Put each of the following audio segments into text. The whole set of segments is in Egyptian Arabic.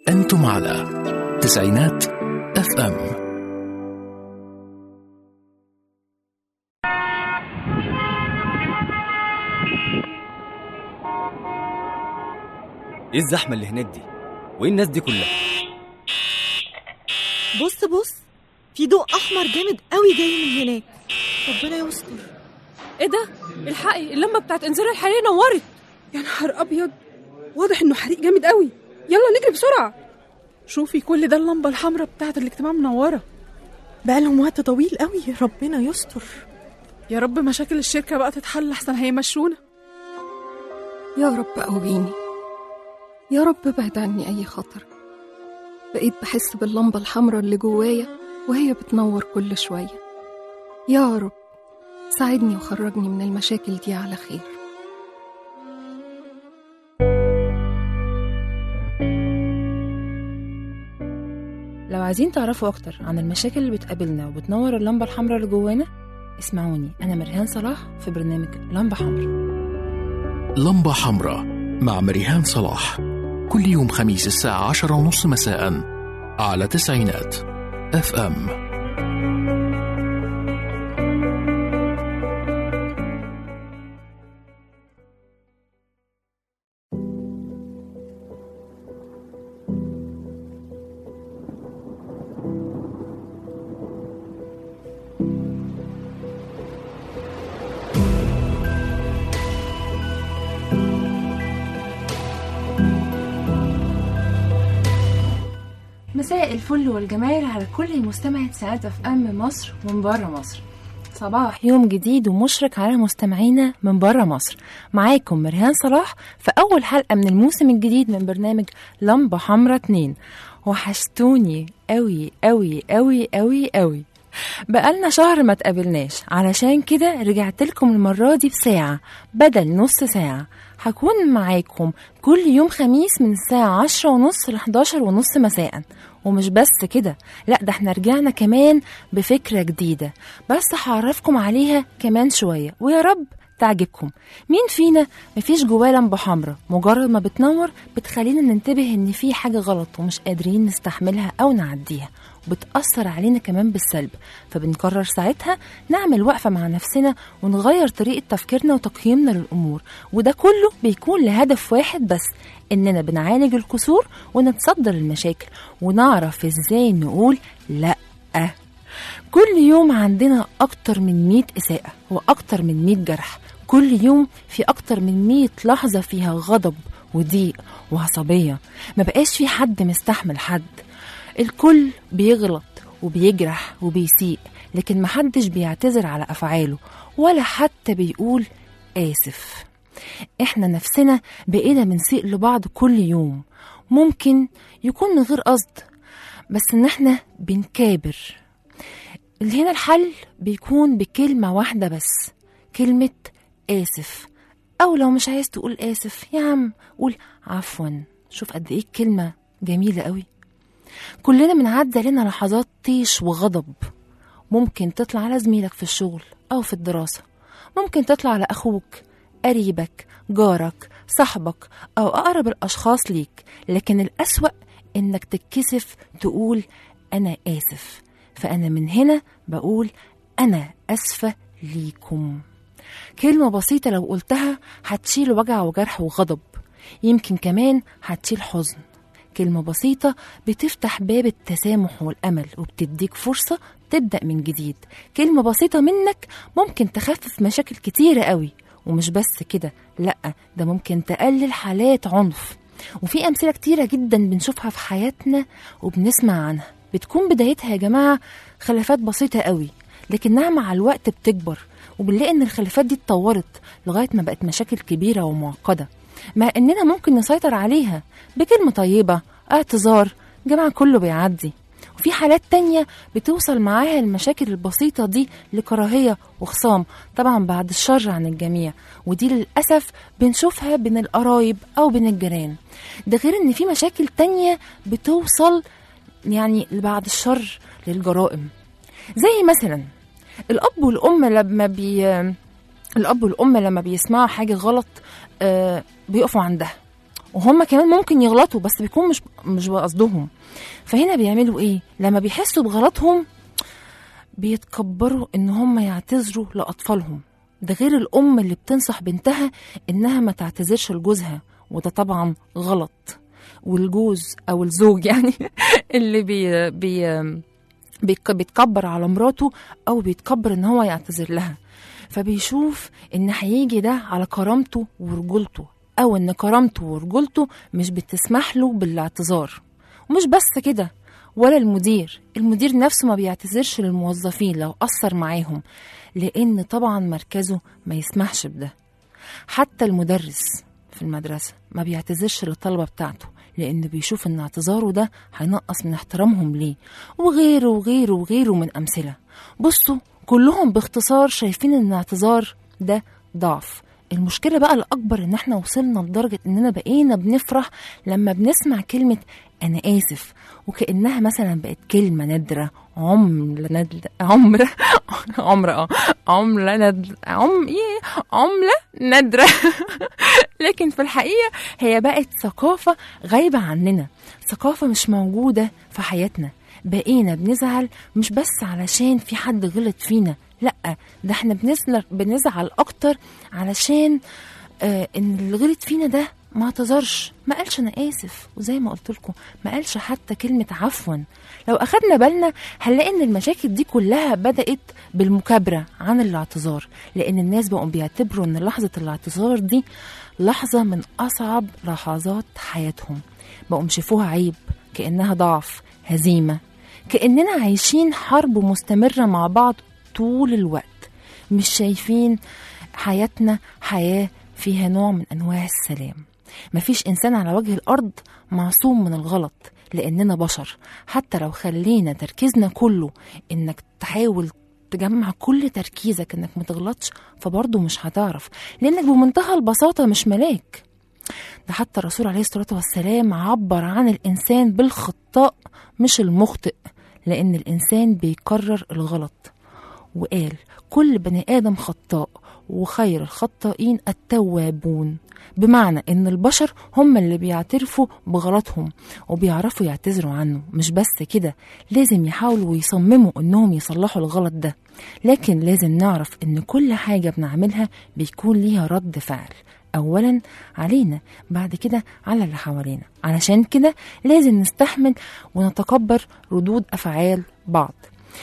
أنتم على تسعينات اف ام ايه الزحمه اللي هناك دي وايه الناس دي كلها بص بص في ضوء احمر جامد قوي جاي من هناك ربنا يستر ايه ده الحقي اللمبه بتاعت انذار الحريق نورت يا نهار ابيض واضح انه حريق جامد قوي يلا نجري بسرعه شوفي كل ده اللمبه الحمراء بتاعت الاجتماع منوره بقالهم وقت طويل قوي ربنا يستر يا رب مشاكل الشركه بقى تتحل احسن هيمشونا يا رب قويني يا رب ابعد عني أي خطر بقيت بحس باللمبة الحمراء اللي جوايا وهي بتنور كل شوية يا رب ساعدني وخرجني من المشاكل دي على خير لو عايزين تعرفوا أكتر عن المشاكل اللي بتقابلنا وبتنور اللمبة الحمراء اللي جوانا اسمعوني أنا مريهان صلاح في برنامج لمبة حمراء لمبة حمراء مع مريهان صلاح كل يوم خميس الساعة عشرة ونص مساء على تسعينات اف ام مساء الفل والجمال على كل مستمع ساعات اف ام مصر ومن بره مصر صباح يوم جديد ومشرق على مستمعينا من بره مصر معاكم مرهان صلاح في اول حلقه من الموسم الجديد من برنامج لمبه حمرا 2 وحشتوني قوي قوي قوي قوي قوي بقالنا شهر ما تقابلناش علشان كده رجعت لكم المرة دي بساعة بدل نص ساعة هكون معاكم كل يوم خميس من الساعة عشرة ونص ل 11 ونص مساء ومش بس كده لا ده احنا رجعنا كمان بفكرة جديدة بس هعرفكم عليها كمان شوية ويا رب تعجبكم مين فينا مفيش جواه لمبة حمراء مجرد ما بتنور بتخلينا ننتبه ان في حاجة غلط ومش قادرين نستحملها او نعديها وبتأثر علينا كمان بالسلب فبنقرر ساعتها نعمل وقفة مع نفسنا ونغير طريقة تفكيرنا وتقييمنا للأمور وده كله بيكون لهدف واحد بس إننا بنعالج الكسور ونتصدر المشاكل ونعرف إزاي نقول لأ كل يوم عندنا أكتر من 100 إساءة وأكتر من 100 جرح كل يوم في أكتر من 100 لحظة فيها غضب وضيق وعصبية ما بقاش في حد مستحمل حد الكل بيغلط وبيجرح وبيسيء لكن محدش بيعتذر على أفعاله ولا حتى بيقول آسف احنا نفسنا بقينا بنسيء لبعض كل يوم ممكن يكون من غير قصد بس ان احنا بنكابر اللي هنا الحل بيكون بكلمة واحدة بس كلمة آسف أو لو مش عايز تقول آسف يا عم قول عفوا شوف قد إيه الكلمة جميلة قوي كلنا بنعدي علينا لحظات طيش وغضب ممكن تطلع على زميلك في الشغل أو في الدراسة ممكن تطلع على أخوك قريبك جارك صاحبك أو أقرب الأشخاص ليك لكن الأسوأ إنك تتكسف تقول أنا آسف فأنا من هنا بقول أنا أسفة ليكم كلمة بسيطة لو قلتها هتشيل وجع وجرح وغضب يمكن كمان هتشيل حزن كلمة بسيطة بتفتح باب التسامح والأمل وبتديك فرصة تبدأ من جديد كلمة بسيطة منك ممكن تخفف مشاكل كتيرة قوي ومش بس كده لأ ده ممكن تقلل حالات عنف وفي أمثلة كتيرة جدا بنشوفها في حياتنا وبنسمع عنها بتكون بدايتها يا جماعة خلافات بسيطة قوي لكنها مع الوقت بتكبر وبنلاقي ان الخلافات دي اتطورت لغاية ما بقت مشاكل كبيرة ومعقدة مع اننا ممكن نسيطر عليها بكلمة طيبة اعتذار جماعة كله بيعدي وفي حالات تانية بتوصل معاها المشاكل البسيطة دي لكراهية وخصام طبعا بعد الشر عن الجميع ودي للأسف بنشوفها بين القرايب أو بين الجيران ده غير إن في مشاكل تانية بتوصل يعني بعد الشر للجرائم زي مثلا الأب والأم لما بي الأب والأم لما بيسمعوا حاجة غلط آه، بيقفوا عندها وهم كمان ممكن يغلطوا بس بيكون مش مش بقصدهم فهنا بيعملوا ايه لما بيحسوا بغلطهم بيتكبروا ان هم يعتذروا لاطفالهم ده غير الام اللي بتنصح بنتها انها ما تعتذرش لجوزها وده طبعا غلط والجوز او الزوج يعني اللي بي بي بيك- بيتكبر على مراته او بيتكبر ان هو يعتذر لها فبيشوف ان هيجي ده على كرامته ورجولته او ان كرامته ورجولته مش بتسمح له بالاعتذار ومش بس كده ولا المدير المدير نفسه ما بيعتذرش للموظفين لو قصر معاهم لان طبعا مركزه ما يسمحش بده حتى المدرس في المدرسة ما بيعتذرش للطلبة بتاعته لأن بيشوف إن اعتذاره ده هينقص من احترامهم ليه وغيره وغيره وغيره من أمثلة بصوا كلهم باختصار شايفين إن الاعتذار ده ضعف المشكلة بقى الأكبر إن إحنا وصلنا لدرجة إننا بقينا بنفرح لما بنسمع كلمة أنا آسف وكأنها مثلا بقت كلمة نادرة عملة ندل عمرة عمرة اه عملة ندل عم ايه عملة نادرة لكن في الحقيقة هي بقت ثقافة غايبة عننا ثقافة مش موجودة في حياتنا بقينا بنزعل مش بس علشان في حد غلط فينا لا ده احنا بنزعل, بنزعل اكتر علشان آه ان اللي غلط فينا ده ما اعتذرش ما قالش انا اسف وزي ما قلت لكم ما قالش حتى كلمه عفوا لو اخدنا بالنا هنلاقي ان المشاكل دي كلها بدات بالمكابره عن الاعتذار لان الناس بقوا بيعتبروا ان لحظه الاعتذار دي لحظه من اصعب لحظات حياتهم بقوا مشافوها عيب كانها ضعف هزيمه كاننا عايشين حرب مستمره مع بعض طول الوقت مش شايفين حياتنا حياه فيها نوع من انواع السلام مفيش انسان على وجه الارض معصوم من الغلط لاننا بشر حتى لو خلينا تركيزنا كله انك تحاول تجمع كل تركيزك انك ما تغلطش فبرضه مش هتعرف لانك بمنتهى البساطه مش ملاك ده حتى الرسول عليه الصلاه والسلام عبر عن الانسان بالخطاء مش المخطئ لان الانسان بيكرر الغلط وقال كل بني ادم خطاء وخير الخطائين التوابون بمعنى ان البشر هم اللي بيعترفوا بغلطهم وبيعرفوا يعتذروا عنه مش بس كده لازم يحاولوا ويصمموا انهم يصلحوا الغلط ده لكن لازم نعرف ان كل حاجة بنعملها بيكون ليها رد فعل اولا علينا بعد كده على اللي حوالينا علشان كده لازم نستحمل ونتكبر ردود افعال بعض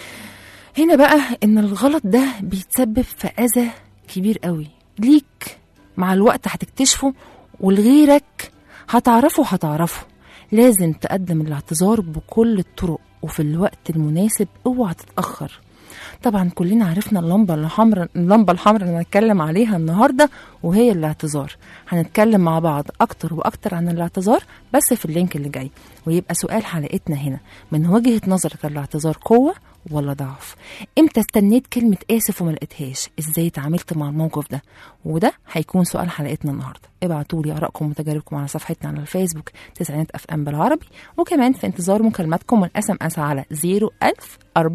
هنا بقى ان الغلط ده بيتسبب في اذى كبير قوي ليك مع الوقت هتكتشفه ولغيرك هتعرفه هتعرفه لازم تقدم الاعتذار بكل الطرق وفي الوقت المناسب اوعى تتاخر طبعا كلنا عرفنا اللمبه الحمراء اللمبه الحمراء اللي هنتكلم عليها النهارده وهي الاعتذار هنتكلم مع بعض اكتر واكتر عن الاعتذار بس في اللينك اللي جاي ويبقى سؤال حلقتنا هنا من وجهه نظرك الاعتذار قوه ولا ضعف امتى استنيت كلمة آسف وما لقيتهاش ازاي اتعاملت مع الموقف ده وده هيكون سؤال حلقتنا النهاردة ابعتوا لي آرائكم وتجاربكم على صفحتنا على الفيسبوك تسعينات اف ام بالعربي وكمان في انتظار مكالماتكم والاس ام اس على 01000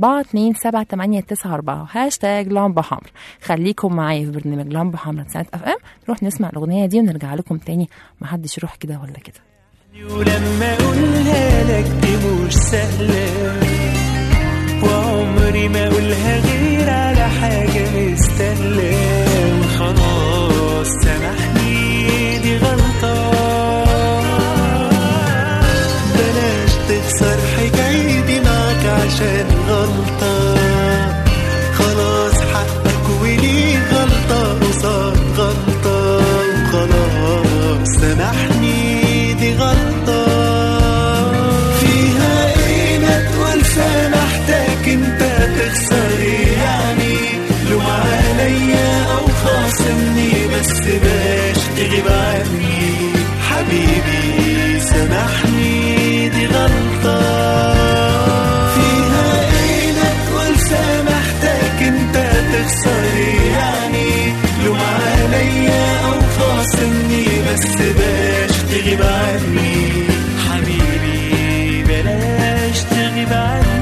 427 هاشتاج لمبة حمر خليكم معايا في برنامج لمبة حمر تسعينات اف ام نروح نسمع الأغنية دي ونرجع لكم تاني محدش يروح كده ولا كده ولما اقولها لك دي مش سهلة وعمري ما اقولها غير على حاجة مستاهلة وخلاص سامحني دي غلطة بلاش تخسر حكايتي معاك عشان غلطة خلاص حقك وليك غلطة قصاد غلطة وخلاص سامحني دي غلطة فيها ايه ما تقول سامحتك انت تخسر ايه يعني لو عليا او خاصمني بس باش تغيب عني حبيبي سامحني دي غلطة فيها ايه ما تقول سامحتك انت تخسر ايه يعني لو عليا او خاصمني بس باش تغيب عني حبيبي بلاش تغيب عني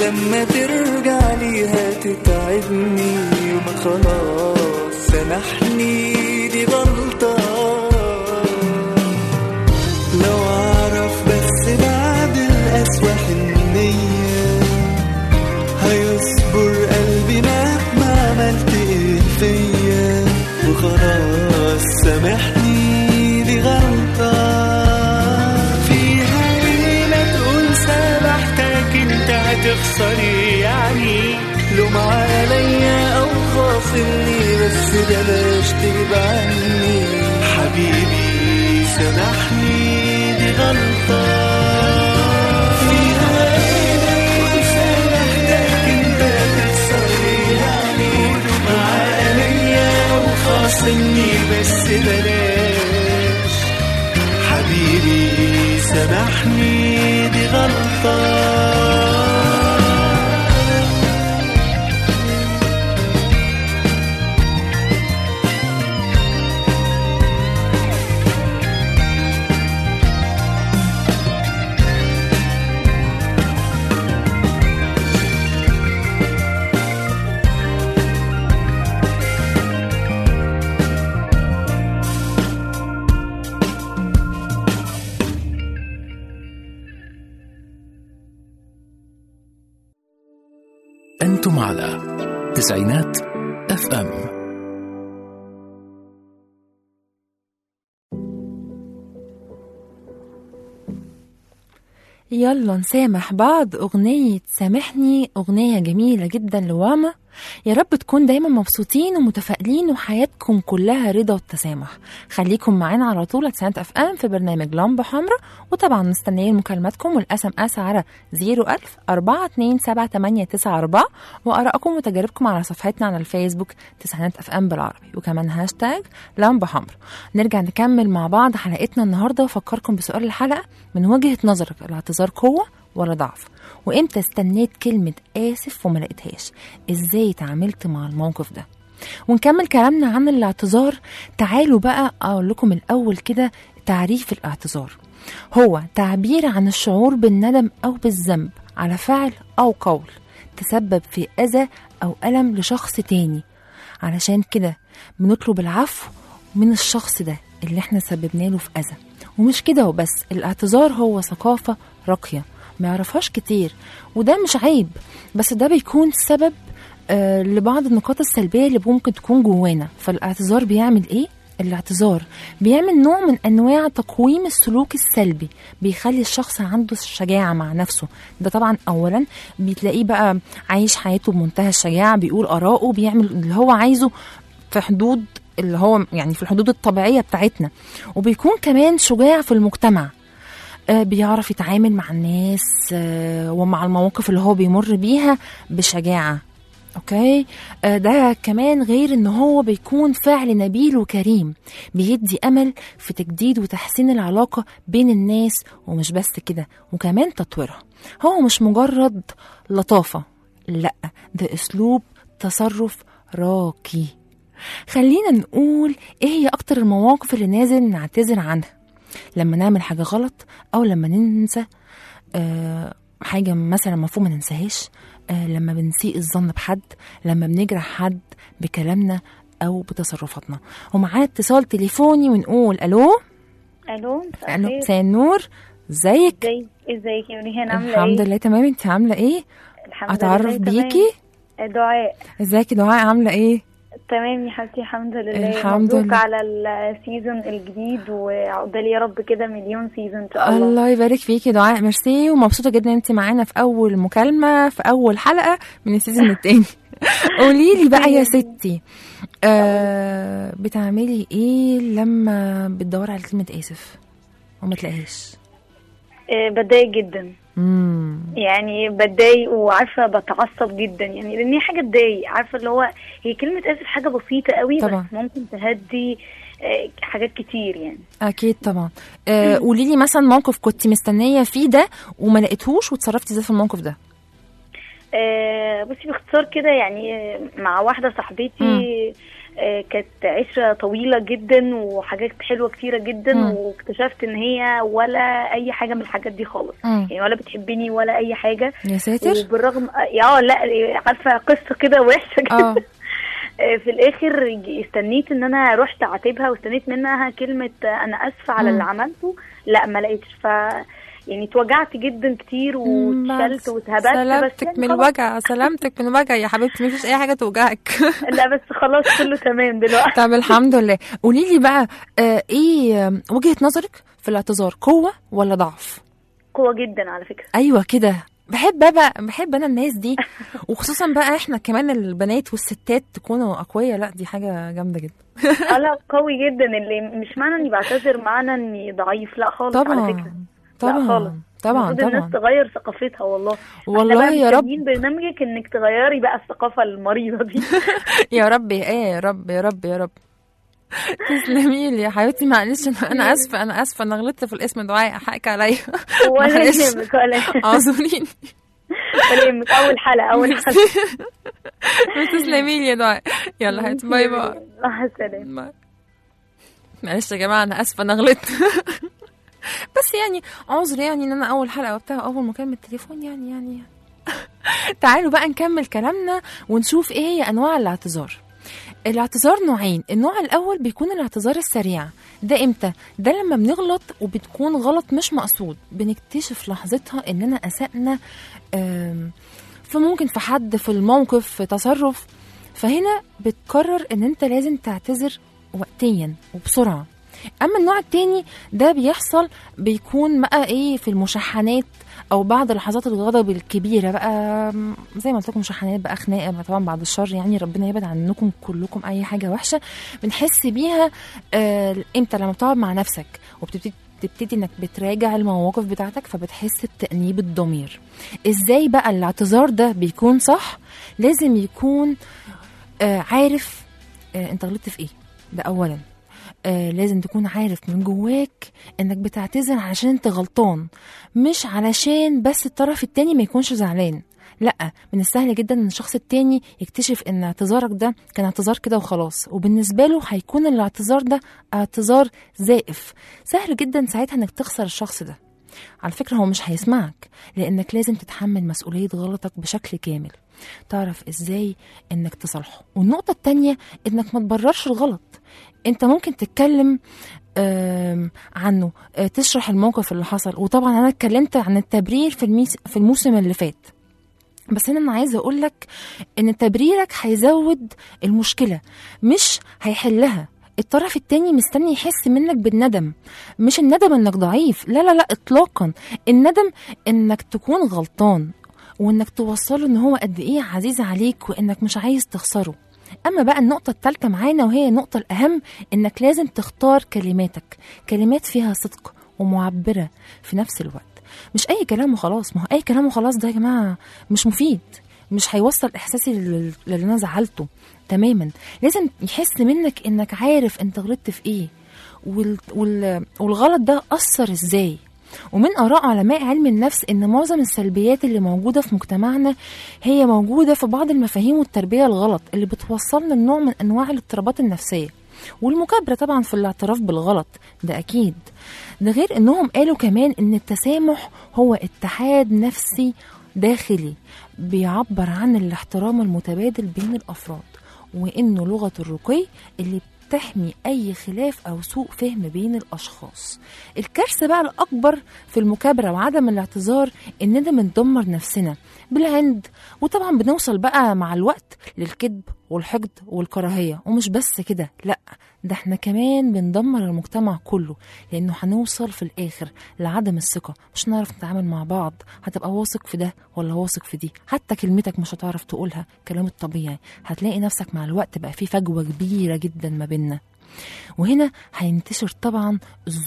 لما ترجع ليها تتعبني وما خلاص سامحني دي غلطة لو أعرف بس بعد القسوة حنية هيصبر قلبي مهما عملت ايه فيا وخلاص سامحني دي غلطة فيها ايه ما تقول سامحتك انت هتخسري يعني لوم عليا او خاصمني بس بلاش تغيب عني حبيبي سامحني دي غلطة فيها ايه ما تقول سامحتك انت هتخسري يعني لوم عليا او خاصمني بس بلاش حبيبي سامحني دي غلطة أنتم على تسعينات اف ام يلا نسامح بعض أغنية سامحني أغنية جميلة جدا لواما يا رب تكون دايما مبسوطين ومتفائلين وحياتكم كلها رضا والتسامح خليكم معانا على طول تسعة اف ام في برنامج لمبة حمراء وطبعا مستنيين مكالماتكم والاس ام اس على 01000 427 وارائكم وتجاربكم على صفحتنا على الفيسبوك تسعينات اف ام بالعربي وكمان هاشتاج لمبة حمراء نرجع نكمل مع بعض حلقتنا النهارده وافكركم بسؤال الحلقه من وجهه نظرك الاعتذار قوه ولا ضعف وامتى استنيت كلمه اسف وما لقيتهاش ازاي تعاملت مع الموقف ده ونكمل كلامنا عن الاعتذار تعالوا بقى اقول لكم الاول كده تعريف الاعتذار هو تعبير عن الشعور بالندم او بالذنب على فعل او قول تسبب في اذى او الم لشخص تاني علشان كده بنطلب العفو من الشخص ده اللي احنا سببنا له في اذى ومش كده وبس الاعتذار هو ثقافه راقيه ما يعرفهاش كتير وده مش عيب بس ده بيكون سبب آه لبعض النقاط السلبيه اللي ممكن تكون جوانا فالاعتذار بيعمل ايه الاعتذار بيعمل نوع من انواع تقويم السلوك السلبي بيخلي الشخص عنده شجاعه مع نفسه ده طبعا اولا بتلاقيه بقى عايش حياته بمنتهى الشجاعه بيقول اراءه بيعمل اللي هو عايزه في حدود اللي هو يعني في الحدود الطبيعيه بتاعتنا وبيكون كمان شجاع في المجتمع آه، بيعرف يتعامل مع الناس آه، ومع المواقف اللي هو بيمر بيها بشجاعه اوكي آه، ده كمان غير ان هو بيكون فعل نبيل وكريم بيدي امل في تجديد وتحسين العلاقه بين الناس ومش بس كده وكمان تطويرها هو مش مجرد لطافه لا ده اسلوب تصرف راقي خلينا نقول ايه هي اكتر المواقف اللي لازم نعتذر عنها لما نعمل حاجه غلط او لما ننسى آه حاجه مثلا المفروض ما ننساهاش آه لما بنسيء الظن بحد لما بنجرح حد بكلامنا او بتصرفاتنا ومعانا اتصال تليفوني ونقول الو الو مساء الو الخير. مساء النور ازيك ازاي ازيك يا ريهان عامله الحمد ايه لله تمام انت عامله ايه الحمد اتعرف لله تمام. بيكي دعاء ازيك يا دعاء عامله ايه تمام يا حبيبتي الحمد لله الحمد مبروك لله. على السيزون الجديد وعقبال يا رب كده مليون سيزون ان شاء الله الله يبارك فيكي يا دعاء ميرسي ومبسوطه جدا ان انت معانا في اول مكالمه في اول حلقه من السيزون التاني قولي لي بقى يا ستي آه بتعملي ايه لما بتدوري على كلمه اسف وما تلاقيهاش آه، بتضايق جدا امم يعني بتضايق وعارفه بتعصب جدا يعني لان هي حاجه تضايق عارفه اللي هو هي كلمه اسف حاجه بسيطه قوي طبعا. بس ممكن تهدي آه، حاجات كتير يعني اكيد طبعا آه قولي لي مثلا موقف كنت مستنيه فيه ده وما لقيتهوش وتصرفتي ازاي في الموقف ده آه، بصي باختصار كده يعني آه، مع واحده صاحبتي مم. آه، كانت عشرة طويلة جدا وحاجات حلوة كتيرة جدا مم. واكتشفت ان هي ولا اي حاجة من الحاجات دي خالص مم. يعني ولا بتحبني ولا اي حاجة يا ساتر وبالرغم اه لا عارفة قصة كده وحشة اه جدا آه، في الاخر استنيت ان انا رحت اعاتبها واستنيت منها كلمة آه، انا اسفة على مم. اللي عملته لا ما لقيتش ف يعني اتوجعت جدا كتير واتشلت واتهبت بس سلامتك يعني من خلاص. الوجع سلامتك من الوجع يا حبيبتي مفيش اي حاجه توجعك لا بس خلاص كله تمام دلوقتي طب الحمد لله قولي لي بقى آه ايه آه، وجهة نظرك في الاعتذار قوة ولا ضعف قوة جدا على فكرة ايوه كده بحب بقى بحب انا الناس دي وخصوصا بقى احنا كمان البنات والستات تكونوا اقوياء لا دي حاجة جامدة جدا اه لا قوي جدا اللي مش معنى اني بعتذر معنى اني ضعيف لا خالص على فكرة طبعا لا خالص طبعا طبعا المفروض الناس طبعا تغير ثقافتها والله والله احنا بقى يا رب مستنيين برنامجك انك تغيري بقى الثقافة المريضة دي يا رب ايه يا رب يا رب يا رب تسلمي لي يا حبيبتي معلش انا انا اسفه انا اسفه انا غلطت في الاسم دعاء حقك عليا ولا معلش. يهمك ولا يهمك اعذريني ولا يهمك اول حلقة اول حلقة تسلمي لي يا دعاء يلا حبيبتي باي باي مع السلامة باي. معلش يا جماعه انا اسفه انا غلطت بس يعني عذر يعني ان انا اول حلقه وبتاع اول مكالمه تليفون يعني يعني, يعني. تعالوا بقى نكمل كلامنا ونشوف ايه هي انواع الاعتذار الاعتذار نوعين النوع الاول بيكون الاعتذار السريع ده امتى ده لما بنغلط وبتكون غلط مش مقصود بنكتشف لحظتها اننا اسأنا آم، فممكن في حد في الموقف في تصرف فهنا بتقرر ان انت لازم تعتذر وقتيا وبسرعه اما النوع التاني ده بيحصل بيكون بقى ايه في المشاحنات او بعد لحظات الغضب الكبيره بقى م، زي ما قلت لكم مشاحنات بقى خناقه بقى طبعا بعد الشر يعني ربنا يبعد عنكم كلكم اي حاجه وحشه بنحس بيها آه امتى لما بتقعد مع نفسك وبتبتدي تبتدي انك بتراجع المواقف بتاعتك فبتحس بتأنيب الضمير ازاي بقى الاعتذار ده بيكون صح لازم يكون آه عارف آه انت غلطت في ايه ده اولا آه لازم تكون عارف من جواك انك بتعتذر علشان انت غلطان مش علشان بس الطرف التاني ما يكونش زعلان لا من السهل جدا ان الشخص التاني يكتشف ان اعتذارك ده كان اعتذار كده وخلاص وبالنسبه له هيكون الاعتذار ده اعتذار زائف سهل جدا ساعتها انك تخسر الشخص ده على فكره هو مش هيسمعك لانك لازم تتحمل مسؤوليه غلطك بشكل كامل تعرف ازاي انك تصلحه والنقطه التانيه انك ما تبررش الغلط انت ممكن تتكلم آم، عنه آه، تشرح الموقف اللي حصل وطبعا انا اتكلمت عن التبرير في الميس في الموسم اللي فات بس هنا انا عايزه اقول لك ان تبريرك هيزود المشكله مش هيحلها الطرف التاني مستني يحس منك بالندم مش الندم انك ضعيف لا لا لا اطلاقا الندم انك تكون غلطان وانك توصله ان هو قد ايه عزيز عليك وانك مش عايز تخسره اما بقى النقطه الثالثه معانا وهي النقطه الاهم انك لازم تختار كلماتك كلمات فيها صدق ومعبره في نفس الوقت مش اي كلام وخلاص ما هو اي كلام وخلاص ده يا جماعه مش مفيد مش هيوصل احساسي لل- للي انا زعلته تماما لازم يحس منك انك عارف انت غلطت في ايه وال... وال... والغلط ده اثر ازاي ومن اراء علماء علم النفس ان معظم السلبيات اللي موجوده في مجتمعنا هي موجوده في بعض المفاهيم والتربيه الغلط اللي بتوصلنا لنوع من انواع الاضطرابات النفسيه والمكابره طبعا في الاعتراف بالغلط ده اكيد ده غير انهم قالوا كمان ان التسامح هو اتحاد نفسي داخلي بيعبر عن الاحترام المتبادل بين الافراد وانه لغه الرقي اللي تحمي اي خلاف او سوء فهم بين الاشخاص الكارثه بقى الاكبر في المكابره وعدم الاعتذار اننا بندمر نفسنا بالعند وطبعا بنوصل بقى مع الوقت للكذب والحقد والكراهيه ومش بس كده لا ده احنا كمان بندمر المجتمع كله لانه هنوصل في الاخر لعدم الثقه مش هنعرف نتعامل مع بعض هتبقى واثق في ده ولا واثق في دي حتى كلمتك مش هتعرف تقولها كلام الطبيعي هتلاقي نفسك مع الوقت بقى في فجوه كبيره جدا ما بيننا وهنا هينتشر طبعا الظلم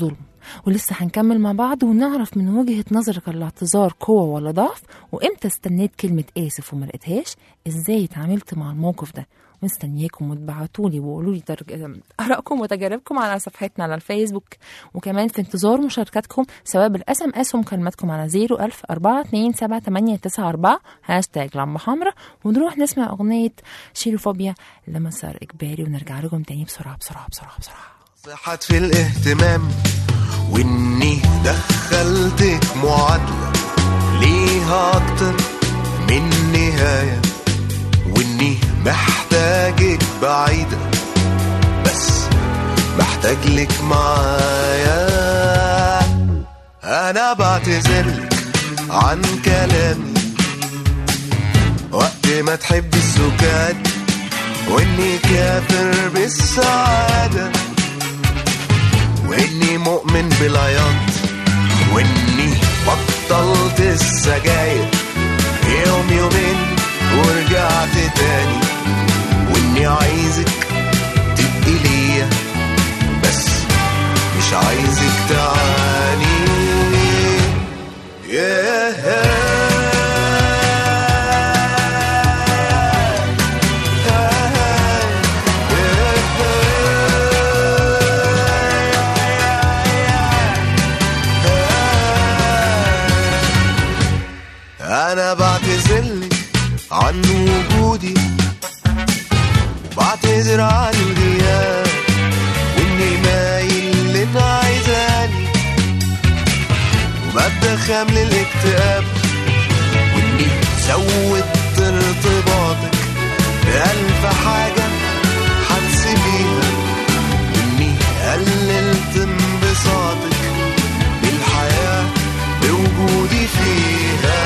ولسه هنكمل مع بعض ونعرف من وجهة نظرك الاعتذار قوة ولا ضعف وامتى استنيت كلمة آسف وما لقيتهاش ازاي اتعاملت مع الموقف ده مستنياكم وتبعتوا لي وقولوا لي درج... ارائكم وتجاربكم على صفحتنا على الفيسبوك وكمان في انتظار مشاركاتكم سواء بالاس ام اس ومكالماتكم على 01000 427 هاشتاج لمبه حمراء ونروح نسمع اغنيه شيروفوبيا لمسار اجباري ونرجع لكم تاني بسرعه بسرعه بسرعه بسرعه صحت في الاهتمام واني دخلتك معادلة ليها اكتر من نهاية واني محتاجك بعيدة بس محتاج لك معايا انا بعتذرلك عن كلامي وقت ما تحب السكات واني كافر بالسعاده واني مؤمن بالعياط واني بطلت السجاير يوم يومين ورجعت تاني واني عايزك تبقي ليا بس مش عايزك تعاني انا بعتذرلك عن وجودي وبعتذر عن الغياب واني مايل لنا عايزاني وببدا خامل الاكتئاب واني زودت ارتباطك بألف حاجة هتسيبيها واني قللت انبساطك بالحياة بوجودي فيها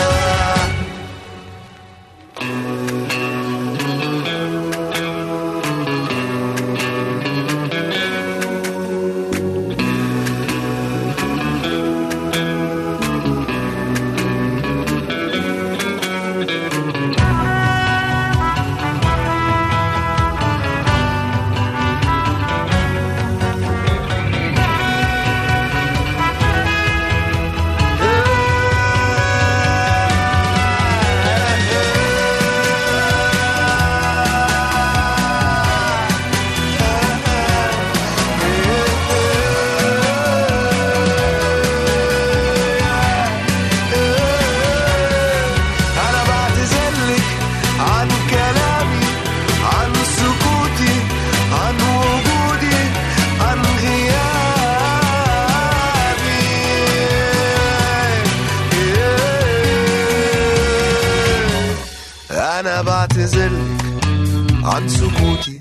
أنا بعتذرلك عن كلامي عن سكوتي عن وجودي عن غيابي أنا بعتذرلك عن سكوتي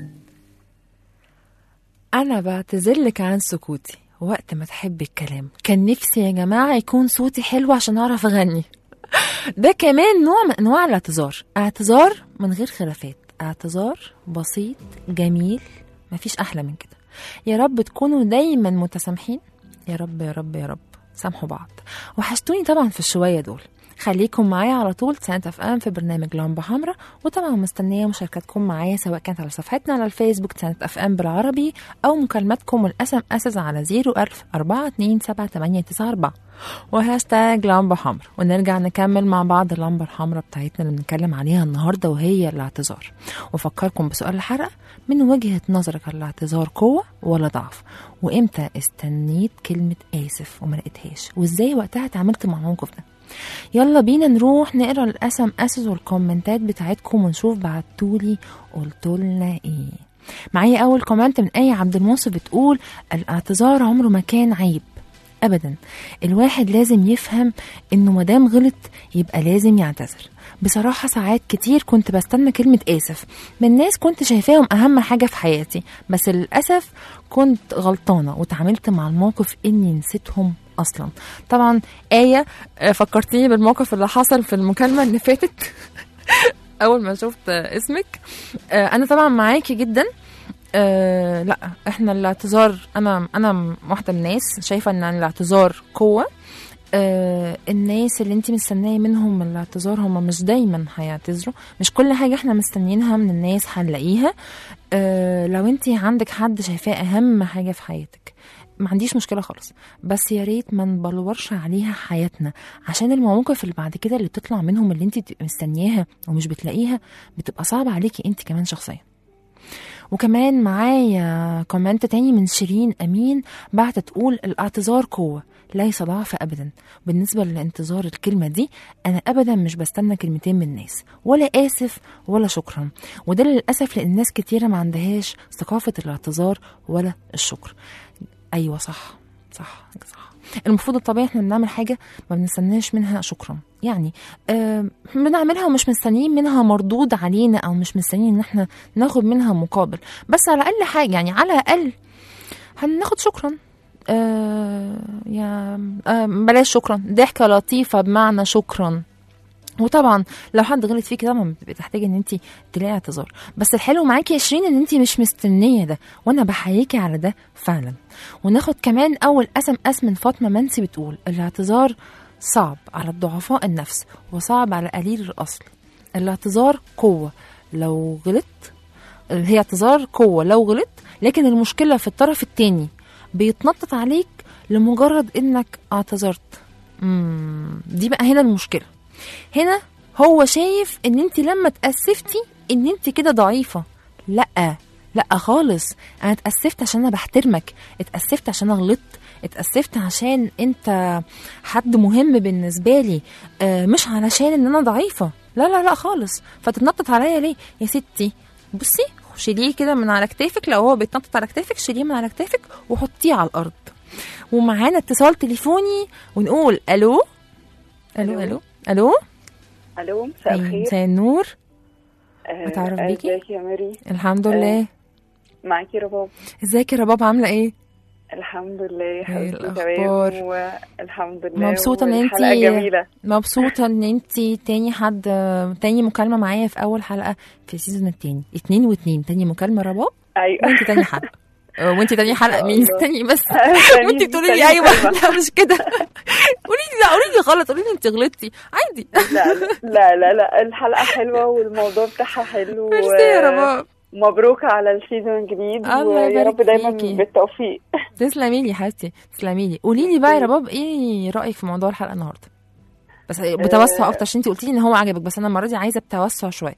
أنا بعتذرلك عن سكوتي وقت ما تحبي الكلام كان نفسي يا جماعة يكون صوتي حلو عشان أعرف أغني ده كمان نوع من أنواع الاعتذار اعتذار من غير خلافات اعتذار بسيط جميل مفيش أحلى من كده يا رب تكونوا دايما متسامحين يا رب يا رب يا رب سامحوا بعض وحشتوني طبعا في الشوية دول خليكم معايا على طول سنة اف ام في برنامج لمبة حمراء وطبعا مستنية مشاركاتكم معايا سواء كانت على صفحتنا على الفيسبوك سنة اف ام بالعربي او مكالماتكم والاس ام اس على 01000 427 وهاشتاج لمبة حمراء ونرجع نكمل مع بعض اللمبة الحمراء بتاعتنا اللي بنتكلم عليها النهاردة وهي الاعتذار وفكركم بسؤال الحلقة من وجهة نظرك الاعتذار قوة ولا ضعف وامتى استنيت كلمة آسف وما لقيتهاش وازاي وقتها اتعاملت مع الموقف ده يلا بينا نروح نقرا الاس ام اس والكومنتات بتاعتكم ونشوف بعتولي قلتولنا ايه معايا اول كومنت من اي عبد المنصف بتقول الاعتذار عمره ما كان عيب ابدا الواحد لازم يفهم انه مادام غلط يبقى لازم يعتذر بصراحة ساعات كتير كنت بستنى كلمة آسف من ناس كنت شايفاهم أهم حاجة في حياتي بس للأسف كنت غلطانة وتعاملت مع الموقف إني نسيتهم أصلا طبعا آية آه، فكرتيني بالموقف اللي حصل في المكالمة اللي فاتت أول ما شفت آه، اسمك آه، أنا طبعا معاكي جدا أه لا احنا الاعتذار انا انا واحده من الناس شايفه ان الاعتذار قوه أه الناس اللي انت مستنيه منهم الاعتذار هم مش دايما هيعتذروا مش كل حاجه احنا مستنيينها من الناس هنلاقيها أه لو انت عندك حد شايفاه اهم حاجه في حياتك ما عنديش مشكله خالص بس يا ريت ما نبلورش عليها حياتنا عشان المواقف اللي بعد كده اللي بتطلع منهم اللي انت بتبقي مستنياها ومش بتلاقيها بتبقى صعبه عليكي انت كمان شخصيا وكمان معايا كومنت تاني من شيرين أمين بعت تقول الاعتذار قوة ليس ضعف أبدا بالنسبة للانتظار الكلمة دي أنا أبدا مش بستنى كلمتين من الناس ولا آسف ولا شكرا وده للأسف لأن ناس كتيرة ما عندهاش ثقافة الاعتذار ولا الشكر أيوة صح صح صح المفروض الطبيعي احنا بنعمل حاجة ما بنستناش منها شكرا يعني آه بنعملها ومش مستنيين منها مردود علينا او مش مستنيين ان احنا ناخد منها مقابل بس على الاقل حاجة يعني على الاقل هناخد شكرا آه يا آه بلاش شكرا ضحكة لطيفة بمعنى شكرا وطبعا لو حد غلط فيكي طبعا بتبقي تحتاجي ان انت تلاقي اعتذار بس الحلو معاكي يا شيرين ان انت مش مستنيه ده وانا بحييكي على ده فعلا وناخد كمان اول اسم اس من فاطمه منسي بتقول الاعتذار صعب على الضعفاء النفس وصعب على قليل الاصل الاعتذار قوه لو غلطت هي اعتذار قوه لو غلط لكن المشكله في الطرف التاني بيتنطط عليك لمجرد انك اعتذرت مم. دي بقى هنا المشكله هنا هو شايف ان انت لما اتأسفتي ان انت كده ضعيفة لا لا خالص انا اتأسفت عشان انا بحترمك اتأسفت عشان انا غلطت اتأسفت عشان انت حد مهم بالنسبة لي آه مش علشان ان انا ضعيفة لا لا لا خالص فتتنطط عليا ليه يا ستي بصي شيليه كده من على كتافك لو هو بيتنطط على كتافك شيليه من على كتافك وحطيه على الارض ومعانا اتصال تليفوني ونقول الو الو الو الو الو مساء أيوة، الخير مساء النور آه، أتعرف بيكي؟ ازيك يا ماري الحمد لله معاكي رباب ازيك يا رباب عامله ايه الحمد لله يا إيه حبيبتي الأخبار؟ تمام والحمد لله مبسوطه ان انت والحلقة جميله مبسوطه ان انت تاني حد تاني مكالمه معايا في اول حلقه في السيزون التاني اتنين واتنين تاني مكالمه رباب ايوه وانت تاني حلقه آه، وانت تاني حلقه مين الله. تاني بس تاني- وانت بتقولي تاني لي ايوه مكالمة. لا مش كده قولي لي لا قولي لي غلط قولي لي انت غلطتي عادي لا لا لا لا الحلقه حلوه والموضوع بتاعها حلو و- ميرسي يا رباب مبروك على السيزون الجديد الله ويا يبارك رب دايما فيكي. بالتوفيق تسلمي لي يا حبيبتي تسلمي لي قولي لي بقى يا رباب ايه رايك في موضوع الحلقه النهارده بس بتوسع اكتر عشان انت قلتي لي ان هو عجبك بس انا المره دي عايزه بتوسع شويه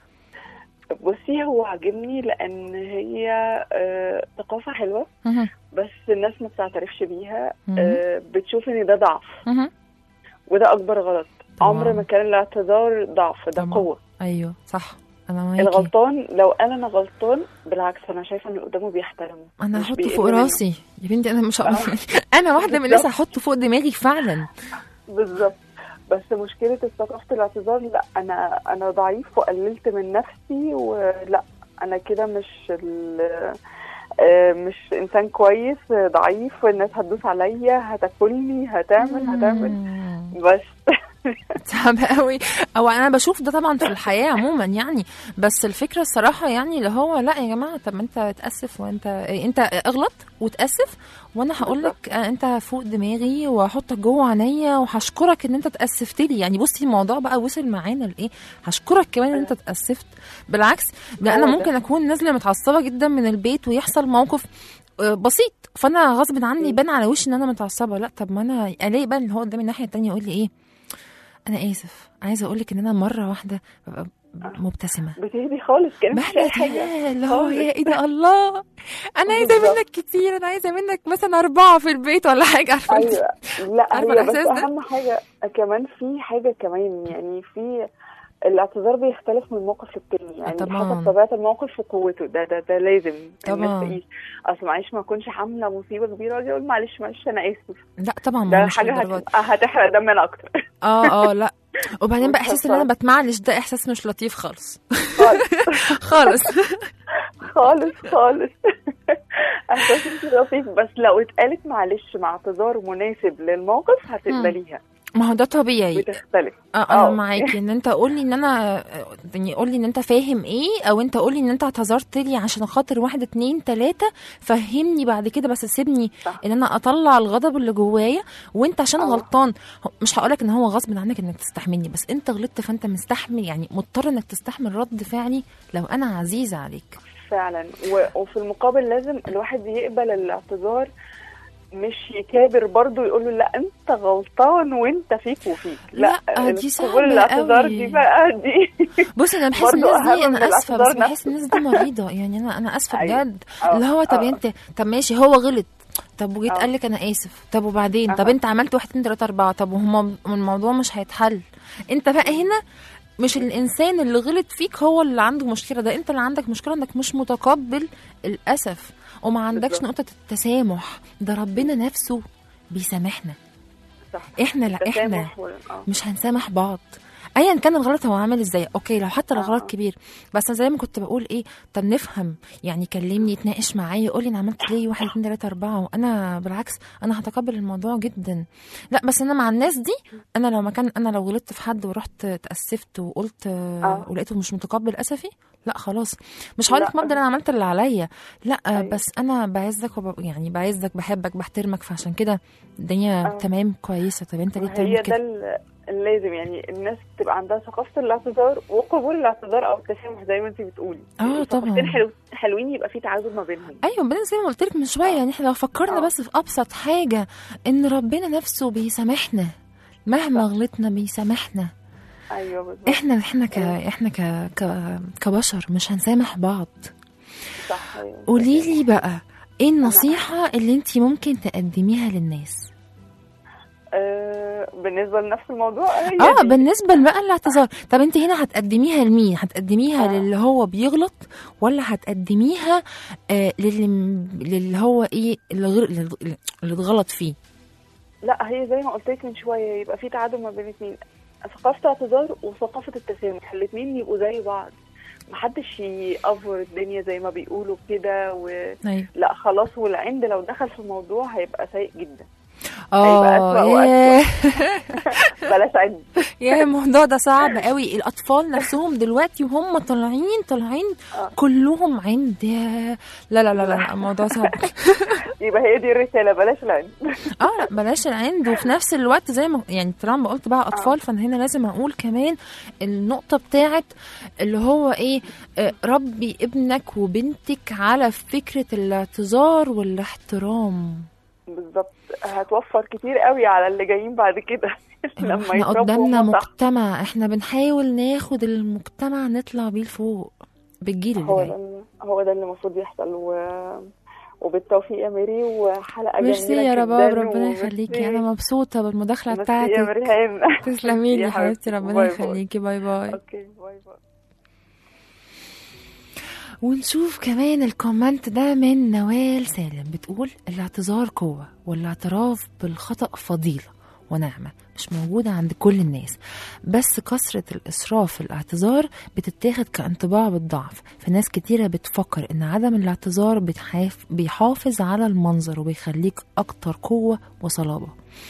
بصي هو عاجبني لان هي آه، ثقافه حلوه مهم. بس الناس ما بتعترفش بيها مهم. آه، بتشوف ان ده ضعف مهم. وده اكبر غلط طبعاً. عمر ما كان الاعتذار ضعف ده طبعاً. قوه ايوه صح انا معاكي الغلطان لو قال انا غلطان بالعكس انا شايفه ان اللي قدامه بيحترمه انا مش هحطه بيقل فوق منه. راسي يا بنتي انا مش هقول انا واحده من الناس هحطه فوق دماغي فعلا بالظبط بس مشكله ثقافه الاعتذار لا انا انا ضعيف وقللت من نفسي ولا انا كده مش ال- آه، مش انسان كويس آه، ضعيف والناس هتدوس عليا هتاكلني هتعمل هتعمل بس صعب قوي او انا بشوف ده طبعا في الحياه عموما يعني بس الفكره الصراحه يعني اللي هو لا يا جماعه طب ما انت تاسف وانت إيه، انت اغلط وتاسف وانا هقول لك انت فوق دماغي وهحطك جوه عينيا وهشكرك ان انت تاسفت لي يعني بصي الموضوع بقى وصل معانا لايه هشكرك كمان ان انت تاسفت بالعكس ده انا هو ده. ممكن اكون نازله متعصبه جدا من البيت ويحصل موقف آه، بسيط فانا غصب عني يبان على وشي ان انا متعصبه لا طب ما انا الاقي بقى اللي هو قدامي الناحيه التانيه يقول لي ايه انا اسف عايزه اقول لك ان انا مره واحده ببقى مبتسمه بتهدي خالص كان مفيش اي بهدى حاجه اللي هو خالص. يا ايه ده الله انا عايزه بالظبط. منك كتير انا عايزه منك مثلا اربعه في البيت ولا حاجه عارفه انت؟ ايوه لا عارفة هي بس الإحساس ده؟ اهم حاجه كمان في حاجه كمان يعني في الاعتذار بيختلف من موقف للتاني يعني طبعاً. حسب طبيعه الموقف وقوته ده ده ده لازم طبعاً. الناس تقيس اصل معلش ما اكونش حامله مصيبه كبيره واجي اقول معلش معلش انا اسف لا طبعا ما هو ده مش حاجه للدرجة دي. هت... هتحرق دمنا اكتر اه اه لا وبعدين بقى مش احساس ان انا هتصرف. بتمعلش ده احساس مش لطيف خالص خالص خالص خالص خالص احساس مش لطيف بس لو اتقالت معلش مع اعتذار مناسب للموقف هتقبليها ما هو ده طبيعي بتختلف اه انا آه. معاكي ان انت قولي ان انا يعني قولي ان انت فاهم ايه او انت قولي ان انت اعتذرت لي عشان خاطر واحد اتنين تلاته فهمني بعد كده بس سيبني صح. ان انا اطلع الغضب اللي جوايا وانت عشان آه. غلطان هو- مش هقولك ان هو غصب عنك انك تستحملني بس انت غلطت فانت مستحمل يعني مضطر انك تستحمل رد فعلي لو انا عزيزه عليك فعلا و- وفي المقابل لازم الواحد يقبل الاعتذار مش يكابر برضه يقول له لا انت غلطان وانت فيك وفيك لا, لا، دي قبول صعبة الاعتذار قوي. دي بقى دي بصي انا بحس برضو الناس دي أهم من انا اسفه بس الاعتذار بحس الناس دي مريضه يعني انا انا اسفه أيوة. بجد آه، اللي هو طب آه. انت طب ماشي هو غلط طب وجيت آه. قال لك انا اسف طب وبعدين طب أها. انت عملت واحد اتنين تلاته اربعه طب وهم الموضوع مش هيتحل انت بقى هنا مش الانسان اللي غلط فيك هو اللي عنده مشكله ده انت اللي عندك مشكله انك مش متقبل الاسف وما عندكش بالظبط. نقطه التسامح ده ربنا نفسه بيسامحنا صح احنا لا احنا التسامح وال- آه. مش هنسامح بعض ايا كان الغلط هو عامل ازاي اوكي لو حتى لو غلط آه. كبير بس زي ما كنت بقول ايه طب نفهم يعني كلمني اتناقش معايا قولي انا عملت ليه واحد اتنين تلاته اربعه وانا بالعكس انا هتقبل الموضوع جدا لا بس انا مع الناس دي انا لو مكان انا لو غلطت في حد ورحت اتاسفت وقلت آه. ولقيته مش متقبل اسفي لا خلاص مش هقول لك لا. مبدا انا عملت اللي عليا لا أيوة. بس انا بعزك وب... يعني بعزك بحبك بحترمك فعشان كده الدنيا آه. تمام كويسه طب انت ليه هي بتعمل ده كده ال- اللازم يعني الناس تبقى عندها ثقافة الاعتذار وقبول الاعتذار أو التسامح زي ما أنت بتقولي آه، طبعاً. ثقافتين حلو حلوين يبقى في تعادل ما بينهم ايوه بعدين زي ما قلت لك من شويه يعني احنا لو فكرنا آه. بس في ابسط حاجه ان ربنا نفسه بيسامحنا مهما غلطنا بيسامحنا أيوه بالظبط احنا احنا ك احنا ك ك كبشر مش هنسامح بعض صح أيوه قولي لي بقى ايه النصيحه اللي انت ممكن تقدميها للناس آه بالنسبة لنفس الموضوع هي اه دي. بالنسبه بقى الاعتذار طب انت هنا هتقدميها لمين هتقدميها آه. للي هو بيغلط ولا هتقدميها آه للي للي هو ايه اللي غير اللي اتغلط فيه لا هي زي ما قلت لك من شويه يبقى في تعادل ما بين الاثنين ثقافه الاعتذار وثقافه التسامح الاثنين يبقوا زي بعض محدش يأفور الدنيا زي ما بيقولوا كده و... ايوه لا خلاص والعند لو دخل في الموضوع هيبقى سيء جدا اه أسوأ وأسوأ. ياه بلاش عند يا الموضوع ده صعب قوي الاطفال نفسهم دلوقتي وهم طالعين طالعين آه. كلهم عند يا لا لا لا لا الموضوع صعب يبقى هي دي الرساله بلاش العند اه لا بلاش العند وفي نفس الوقت زي ما يعني طالما قلت بقى اطفال فانا هنا لازم اقول كمان النقطه بتاعت اللي هو ايه آه، ربي ابنك وبنتك على فكره الاعتذار والاحترام بالظبط هتوفر كتير قوي على اللي جايين بعد كده لما احنا يتربوا قدامنا هما صح. مجتمع احنا بنحاول ناخد المجتمع نطلع بيه لفوق بالجيل اللي هو جاي ده اللي- هو ده اللي المفروض يحصل و... وبالتوفيق يا ميري وحلقه ميرسي جميله يا جدا رباب ربنا وميرسي- يخليكي انا مبسوطه بالمداخله ميرسي يا بتاعتك مريهان تسلمي لي يا يا حبيبتي حبيبتي. ربنا باي باي. يخليكي باي باي اوكي باي باي ونشوف كمان الكومنت ده من نوال سالم بتقول الاعتذار قوة والاعتراف بالخطأ فضيلة ونعمة مش موجودة عند كل الناس بس كثرة الإسراف في الاعتذار بتتاخد كانطباع بالضعف في ناس كتيرة بتفكر إن عدم الاعتذار بتحاف بيحافظ على المنظر وبيخليك أكتر قوة وصلابة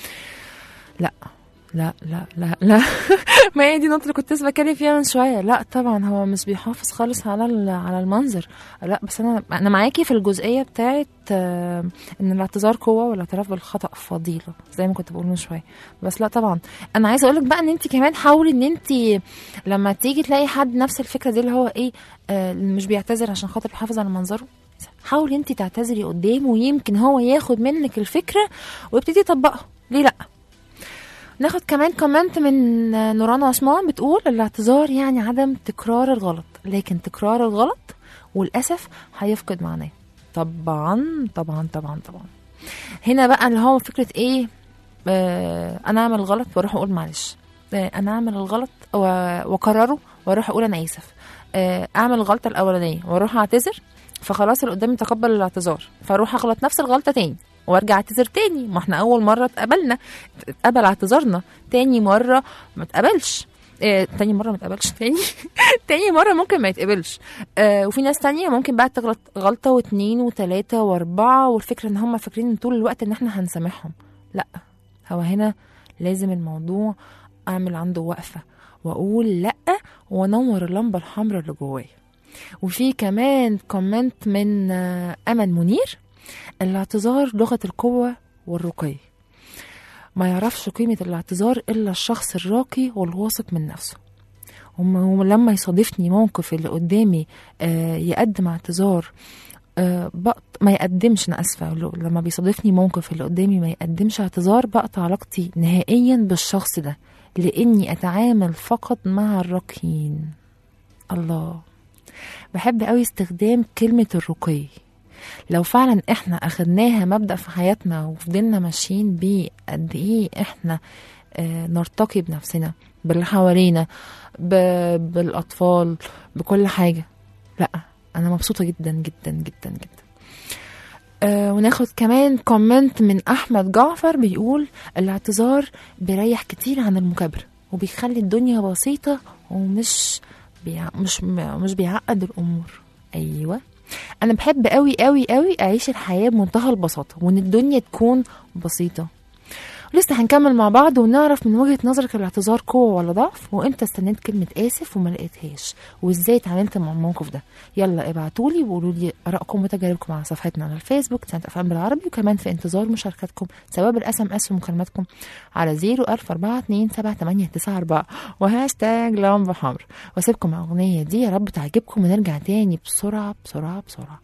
لا لا لا لا لا ما هي دي النقطة اللي كنت لسه بتكلم فيها من شوية لا طبعا هو مش بيحافظ خالص على ال- على المنظر لا بس انا انا معاكي في الجزئية بتاعت آه، ان الاعتذار قوة والاعتراف بالخطأ فضيلة زي ما كنت بقول من شوية بس لا طبعا انا عايزة اقولك بقى ان انت كمان حاولي ان انت لما تيجي تلاقي حد نفس الفكرة دي اللي هو ايه آه، مش بيعتذر عشان خاطر بيحافظ على منظره حاولي انت تعتذري قدامه ويمكن هو ياخد منك الفكرة ويبتدي يطبقها ليه لا ناخد كمان كومنت من نوران عثمان بتقول الاعتذار يعني عدم تكرار الغلط لكن تكرار الغلط والاسف هيفقد معناه طبعا طبعا طبعا طبعا هنا بقى اللي هو فكره ايه آه انا اعمل غلط واروح اقول معلش آه انا اعمل الغلط و- واكرره واروح اقول انا اسف آه اعمل الغلطه الاولانيه واروح اعتذر فخلاص اللي قدامي تقبل الاعتذار فاروح اغلط نفس الغلطه تاني وارجع اعتذر تاني ما احنا اول مره اتقبلنا اتقبل اعتذارنا تاني مره ما اتقبلش آه، تاني مره ما اتقبلش تاني تاني مره ممكن ما يتقبلش آه وفي ناس تانية ممكن بقى تغلط غلطه واتنين وتلاته واربعه والفكره ان هم فاكرين إن طول الوقت ان احنا هنسامحهم لا هو هنا لازم الموضوع اعمل عنده وقفه واقول لا وانور اللمبه الحمراء اللي جوايا وفي كمان كومنت من آه، امل منير الاعتذار لغه القوه والرقي ما يعرفش قيمة الاعتذار إلا الشخص الراقي والواثق من نفسه وم- ولما يصادفني موقف اللي قدامي آه، يقدم اعتذار آه بقط ما يقدمش انا اسفه لو- لما بيصادفني موقف اللي قدامي ما يقدمش اعتذار بقطع علاقتي نهائيا بالشخص ده لاني اتعامل فقط مع الرقين الله بحب قوي استخدام كلمه الرقي لو فعلا احنا اخدناها مبدا في حياتنا وفضلنا ماشيين بيه قد ايه احنا آه نرتقي بنفسنا باللي حوالينا ب- بالاطفال بكل حاجه لا انا مبسوطه جدا جدا جدا جدا آه وناخد كمان كومنت من احمد جعفر بيقول الاعتذار بيريح كتير عن المكابره وبيخلي الدنيا بسيطه ومش بيع... مش مش بيعقد الامور ايوه انا بحب قوي قوي قوي اعيش الحياه بمنتهى البساطه وان الدنيا تكون بسيطه لسه هنكمل مع بعض ونعرف من وجهة نظرك الاعتذار قوة ولا ضعف وامتى استنيت كلمة آسف وما لقيتهاش وازاي اتعاملت مع الموقف ده يلا ابعتولي وقولوا لي آرائكم وتجاربكم على صفحتنا على الفيسبوك سنة افهم بالعربي وكمان في انتظار مشاركاتكم سواء بالاس ام اس ومكالماتكم على 010427894 وهاشتاج لمبة حمر واسيبكم مع الاغنية دي يا رب تعجبكم ونرجع تاني بسرعة بسرعة بسرعة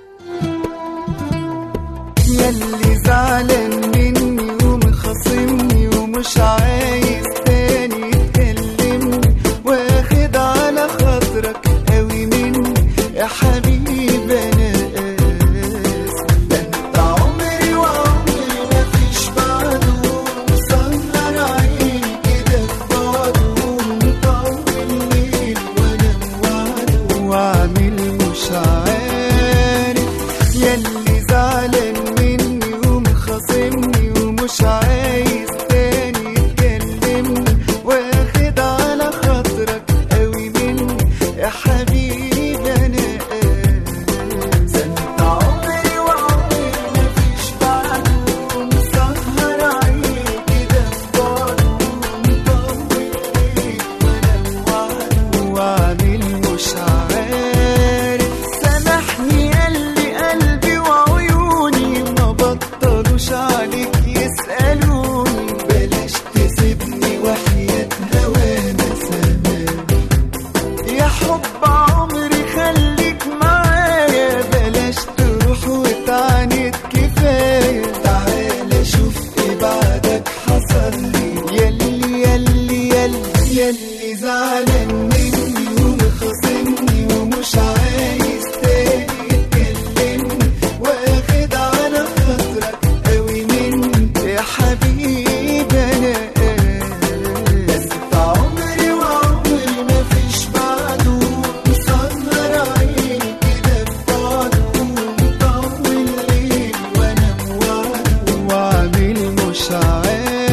ياللي زعلان مني ومخاصمني ومش عايز تاني تكلمني واخد على خاطرك قوي مني يا حبيبي انا اسف ده انت عمري وعمري مفيش بعده مسهر عيني كده في بعده مطول الليل وانا موعده وعامل مش عارف ياللي زعلان مني ومخاصمني ومش عايز تاني يكلمني واخد على خاطرك قوي مني يا حبيبي انا اسف ده انت عمري وعمري مفيش بعده مسهر عيني كده في بعده مطول ليل وانا موعده وعامل مش عارف سامحني قلبي قلبي وعيوني ما بطلوش عليك يسألوني بلاش تسيبني وحياة هوانا سلام يا حب عمري خليك معايا بلاش تروح وتعاند كفاية تعالى شوف ايه بعدك حصل لي ياللي ياللي ياللي ياللي زعلان مني ومخاصمني ومش عايز تاني يتكلمني واخد على خاطرك قوي مني يا حبيبي انا اسف عمري وعمري مفيش بعده مسهر عيني كده في بعده مطول الليل وانا موعده وعامل مش عارف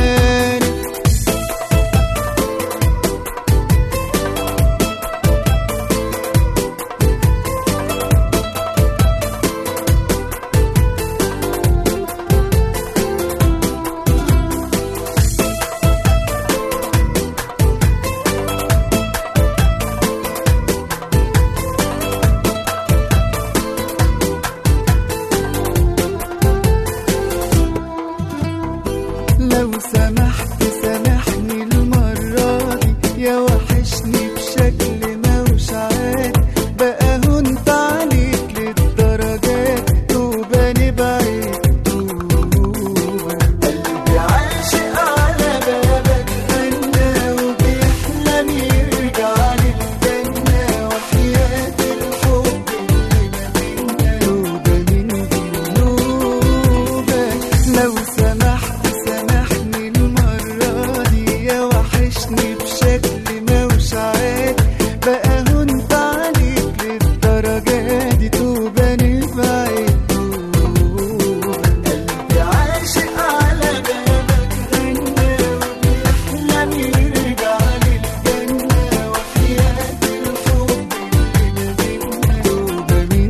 لو سمحت سامحني المرة دي يا وحشني بشكل موش عادي بقى هنت عليك للدرجات توبة نبعد توبة قلبي عاشق على بابك غنى وبيحلم يرجع للجنة وحياة الحب اللي ما بينا توبة من ذنوبك لو سمحت سامحني المرة دي يا وحشني بشكل موش عادي بقى هنت عليك للدرجة دي توبة نبعد توبة قلبي عاشق على بابك غنى وبيحلم يرجع للجنة وحياة الحب اللي ما بينا توبة من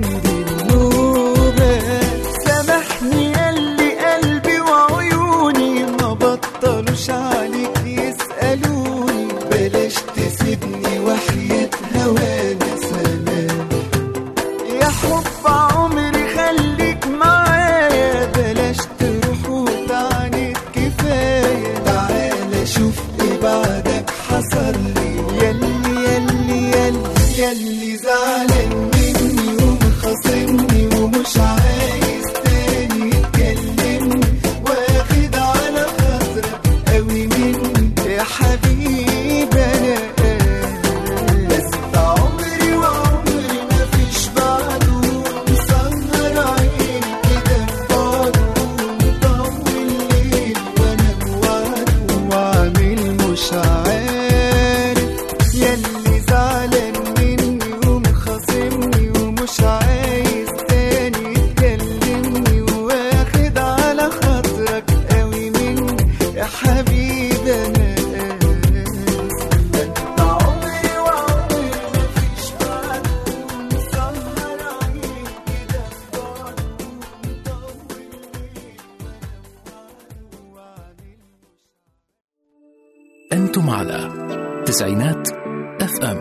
ذنوبك سامحني ياللي قلبي وعيوني ما بطلوش عليك يسألوني بلاش تسيبني وحياة هوانا سلام يا حب عمري خليك معايا بلاش تروح وتعاند كفاية تعالى شوف ايه بعدك حصل لي ياللي ياللي ياللي ياللي زعلان مني ومخاصمني ومش أنتم على تسعينات اف ام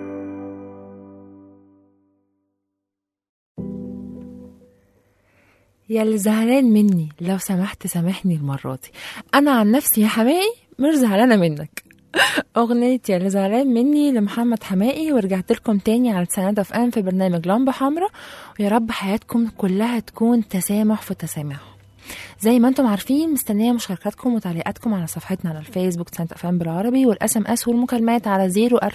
يا اللي زعلان مني لو سمحت سامحني المرة دي أنا عن نفسي يا حمائي مش زعلانة منك أغنية يا اللي زعلان مني لمحمد حمائي ورجعت لكم تاني على تسعينات اف ام في برنامج لمبة حمراء ويا رب حياتكم كلها تكون تسامح في تسامح زي ما انتم عارفين مستنيه مشاركاتكم وتعليقاتكم على صفحتنا على الفيسبوك سانت اف ام بالعربي والاس ام اس والمكالمات على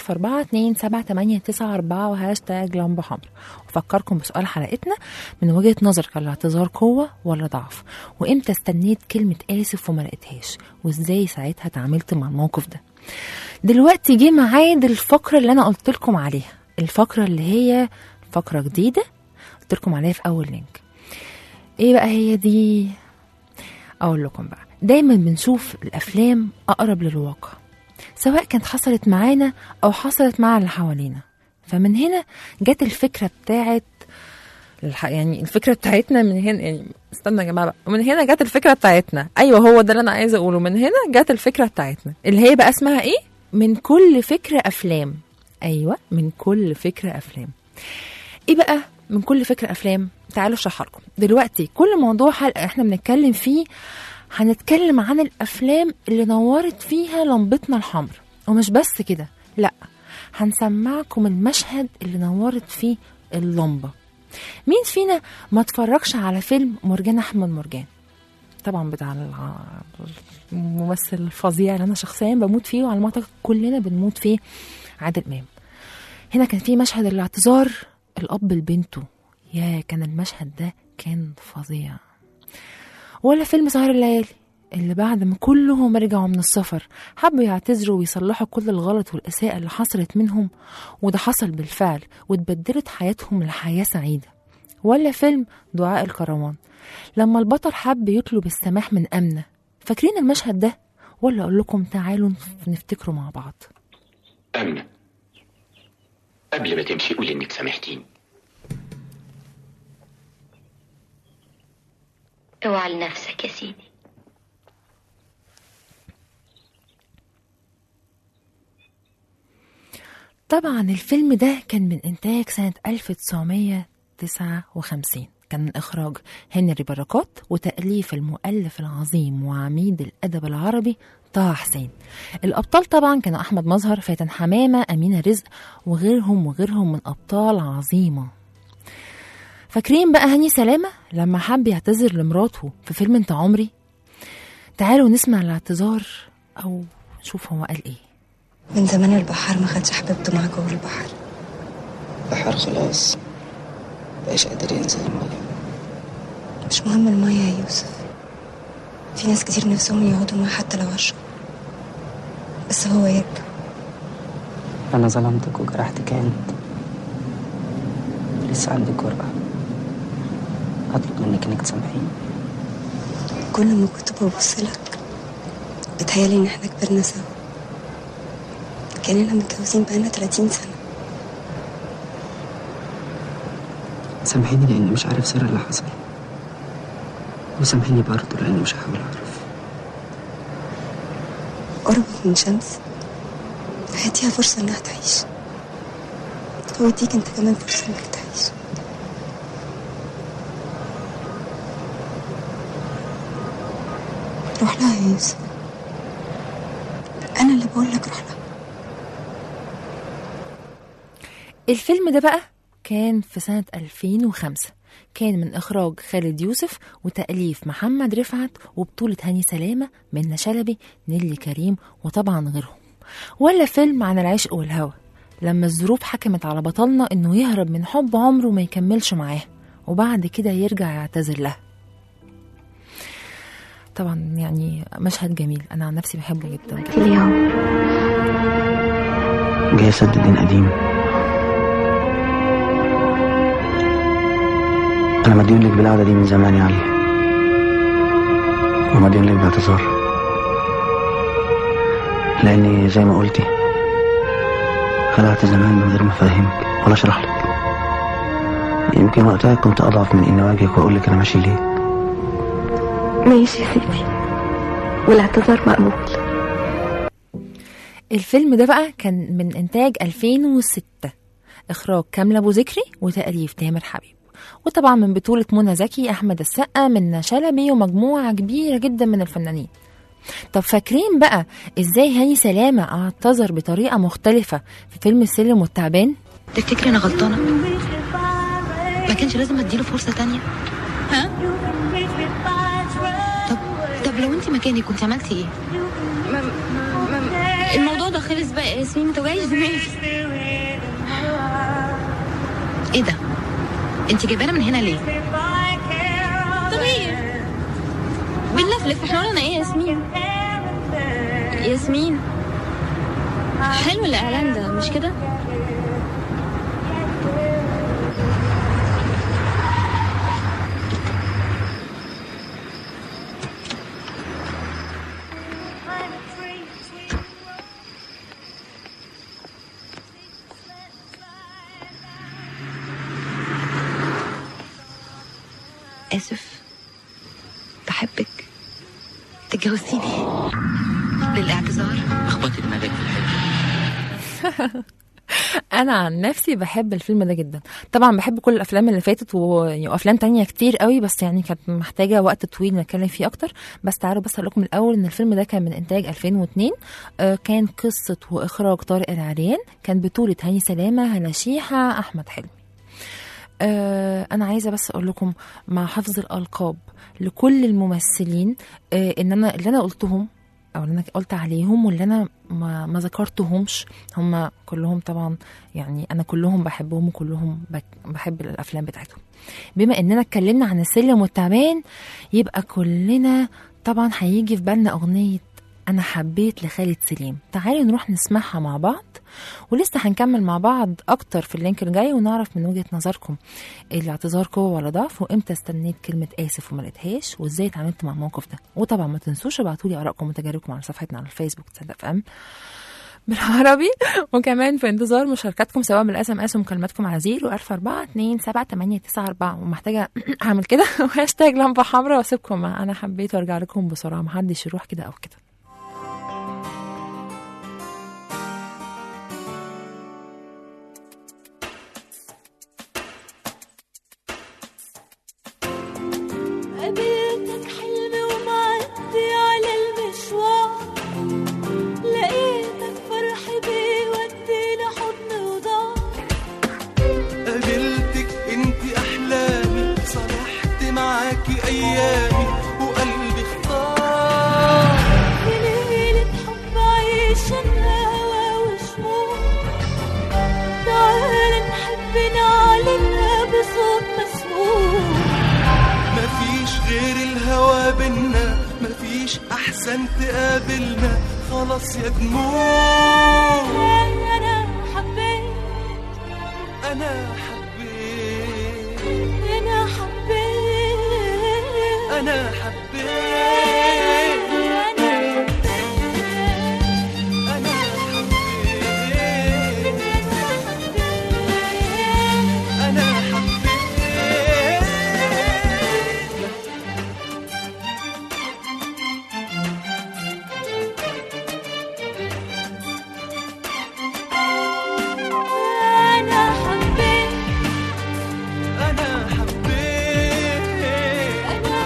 004278994 وهاشتاج لمبه حمراء وفكركم بسؤال حلقتنا من وجهه نظرك الاعتذار قوه ولا ضعف وامتى استنيت كلمه اسف وما لقيتهاش وازاي ساعتها تعاملت مع الموقف ده دلوقتي جه ميعاد الفقره اللي انا قلت لكم عليها الفقره اللي هي فقره جديده قلت لكم عليها في اول لينك ايه بقى هي دي اقول لكم بقى دايما بنشوف الافلام اقرب للواقع سواء كانت حصلت معانا او حصلت مع اللي حوالينا فمن هنا جت الفكره بتاعت الح... يعني الفكره بتاعتنا من هنا يعني استنى يا جماعه بقى من هنا جت الفكره بتاعتنا ايوه هو ده اللي انا عايزه اقوله من هنا جت الفكره بتاعتنا اللي هي بقى اسمها ايه من كل فكره افلام ايوه من كل فكره افلام ايه بقى من كل فكره افلام تعالوا اشرحها لكم دلوقتي كل موضوع حلقه احنا بنتكلم فيه هنتكلم عن الافلام اللي نورت فيها لمبتنا الحمراء ومش بس كده لا هنسمعكم المشهد اللي نورت فيه اللمبه مين فينا ما اتفرجش على فيلم مرجان احمد مرجان طبعا بتاع الع- الممثل الفظيع اللي انا شخصيا بموت فيه وعلى ما اعتقد كلنا بنموت فيه عادل امام هنا كان في مشهد الاعتذار الاب لبنته يا كان المشهد ده كان فظيع ولا فيلم سهر الليالي اللي بعد ما كلهم رجعوا من السفر حبوا يعتذروا ويصلحوا كل الغلط والإساءة اللي حصلت منهم وده حصل بالفعل واتبدلت حياتهم لحياة سعيدة ولا فيلم دعاء الكروان لما البطل حب يطلب السماح من أمنة فاكرين المشهد ده ولا أقول لكم تعالوا نفتكره مع بعض أمنة قبل ما تمشي قولي إنك سامحتيني اوعى لنفسك يا سيدي طبعا الفيلم ده كان من إنتاج سنة 1959 كان من إخراج هنري بركات وتأليف المؤلف العظيم وعميد الأدب العربي طه حسين الأبطال طبعا كانوا أحمد مظهر فاتن حمامة أمينة رزق وغيرهم وغيرهم من أبطال عظيمة فاكرين بقى هاني سلامة لما حب يعتذر لمراته في فيلم انت عمري تعالوا نسمع الاعتذار أو نشوف هو قال إيه من زمان البحر ما خدش حبيبته مع جوه البحر بحر خلاص مبقاش قادر ينزل المية مش مهم المية يا يوسف في ناس كتير نفسهم يقعدوا معاه حتى لو عشوا بس هو يرجع أنا ظلمتك وجرحتك يا انت لسه عندي جرأة هطلب منك إنك تسامحيني كل ما كنت ببص لك بتهيالي ان احنا كبرنا سوا كاننا متجوزين بقالنا 30 سنة سامحيني لأني مش عارف سر اللي حصل وسامحيني برضه لأني مش هحاول أعرف قربك من شمس هديها فرصة انها تعيش واديك انت كمان فرصة انك تعيش روح لها يا يوسف انا اللي بقول لك روح لها الفيلم ده بقى كان في سنة 2005 كان من إخراج خالد يوسف وتأليف محمد رفعت وبطولة هاني سلامة منة شلبي نيلي كريم وطبعا غيرهم ولا فيلم عن العشق والهوى لما الظروف حكمت على بطلنا إنه يهرب من حب عمره ما يكملش معاه وبعد كده يرجع يعتذر لها طبعا يعني مشهد جميل أنا عن نفسي بحبه جدا اليوم جاي أسدد دين قديم أنا مديون لك بالقعدة دي من زمان يا علي ومديون لك باعتذار لأني زي ما قلتي خلعت زمان من غير ما أفهمك ولا أشرح لك يمكن وقتها كنت أضعف من إني أواجهك وأقول لك أنا ماشي ليه ماشي يا سيدي والاعتذار مقبول الفيلم ده بقى كان من إنتاج 2006 إخراج كاملة أبو ذكري وتأليف تامر حبيب وطبعا من بطولة منى زكي أحمد السقا منى شلبي ومجموعة كبيرة جدا من الفنانين طب فاكرين بقى ازاي هاني سلامة اعتذر بطريقة مختلفة في فيلم السلم والتعبان؟ تفتكري انا غلطانه ما كانش لازم اديله فرصه تانية ها طب طب لو انت مكاني كنت عملتي ايه الموضوع ده خلص بقى يا ياسمين ما توجعيش دماغي ايه ده انت جايبانا من هنا ليه طبيعي بنلفلف احنا ورانا ايه يا ياسمين ياسمين حلو الاعلان ده مش كده اسف بحبك تتجوزيني للاعتذار اخبطي دماغك في الحته انا عن نفسي بحب الفيلم ده جدا طبعا بحب كل الافلام اللي فاتت و- وافلام تانية كتير قوي بس يعني كانت محتاجه وقت طويل نتكلم فيه اكتر بس تعالوا بس اقول لكم الاول ان الفيلم ده كان من انتاج 2002 آه، كان قصه واخراج طارق العريان كان بطوله هاني سلامه هلا شيحه احمد حلمي آه انا عايزه بس اقول لكم مع حفظ الالقاب لكل الممثلين آه ان انا اللي انا قلتهم او اللي انا قلت عليهم واللي انا ما, ما ذكرتهمش هم كلهم طبعا يعني انا كلهم بحبهم وكلهم بك- بحب الافلام بتاعتهم بما اننا اتكلمنا عن السلم والتعبان يبقى كلنا طبعا هيجي في بالنا اغنيه انا حبيت لخالد سليم تعالوا نروح نسمعها مع بعض ولسه هنكمل مع بعض اكتر في اللينك الجاي ونعرف من وجهه نظركم الاعتذار قوه ولا ضعف وامتى استنيت كلمه اسف وما لقيتهاش وازاي اتعاملت مع الموقف ده وطبعا ما تنسوش ابعتوا لي ارائكم وتجاربكم على صفحتنا على الفيسبوك تصدق ام بالعربي وكمان في انتظار مشاركاتكم سواء بالاس ام اس ومكالماتكم على 0 1000 4 2 7 8 9 4 ومحتاجه اعمل كده وهاشتاج لمبه حمراء واسيبكم مع انا حبيت وارجع لكم بسرعه محدش يروح كده او كده قابلتك حلم ومعدي على المشوار لقيتك فرحي بيوديني حضن وضار قابلتك انت احلامي صلحت معاكي ايامي وقلبي اختار في ليلة حب عيشنا هوا وشموع تعال نحب نعلنها بصوت مسموع مفيش غير الهوى بينا مفيش احسن تقابلنا خلاص يا دموع أنا حبيت انا حبيت أنا حبيت انا حبيت انا حبيت انا حبيت أنا حبيت انا حبيت أنا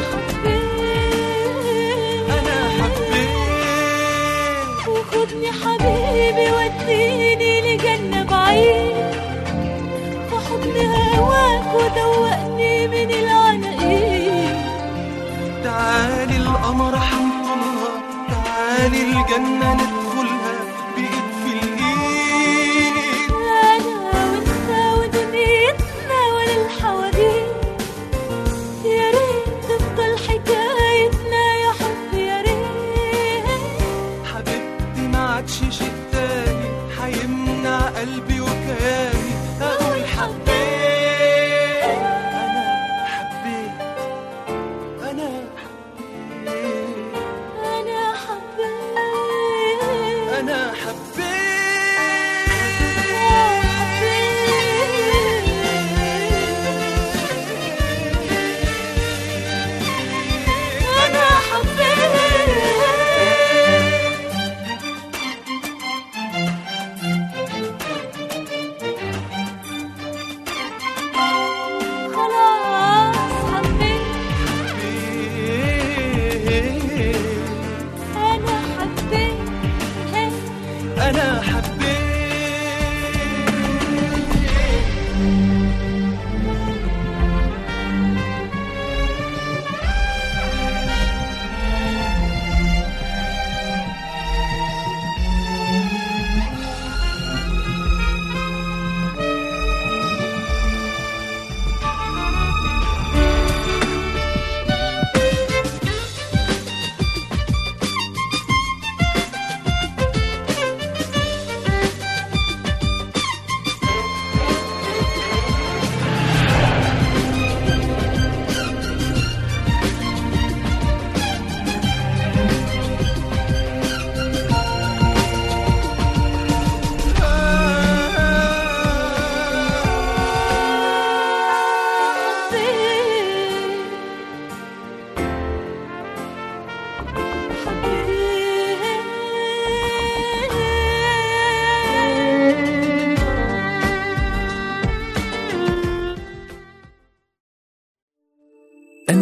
حبيت انا حبيت وخدني حبيبي وديني لجنة بعيد في حضن هواك ودوقني من العناقيد تعالي القمر حنطلها تعالي الجنة ندخلها بإيد في الإيد أنا وأنت ودنيتنا ولا الحواديت يا ريت تفضل حكايتنا يا حب يا ريت حبيبتي ما عادش شيء تاني هيمنع قلبي وكياني أقول حبيت أنا حبيت أنا أنا حبيت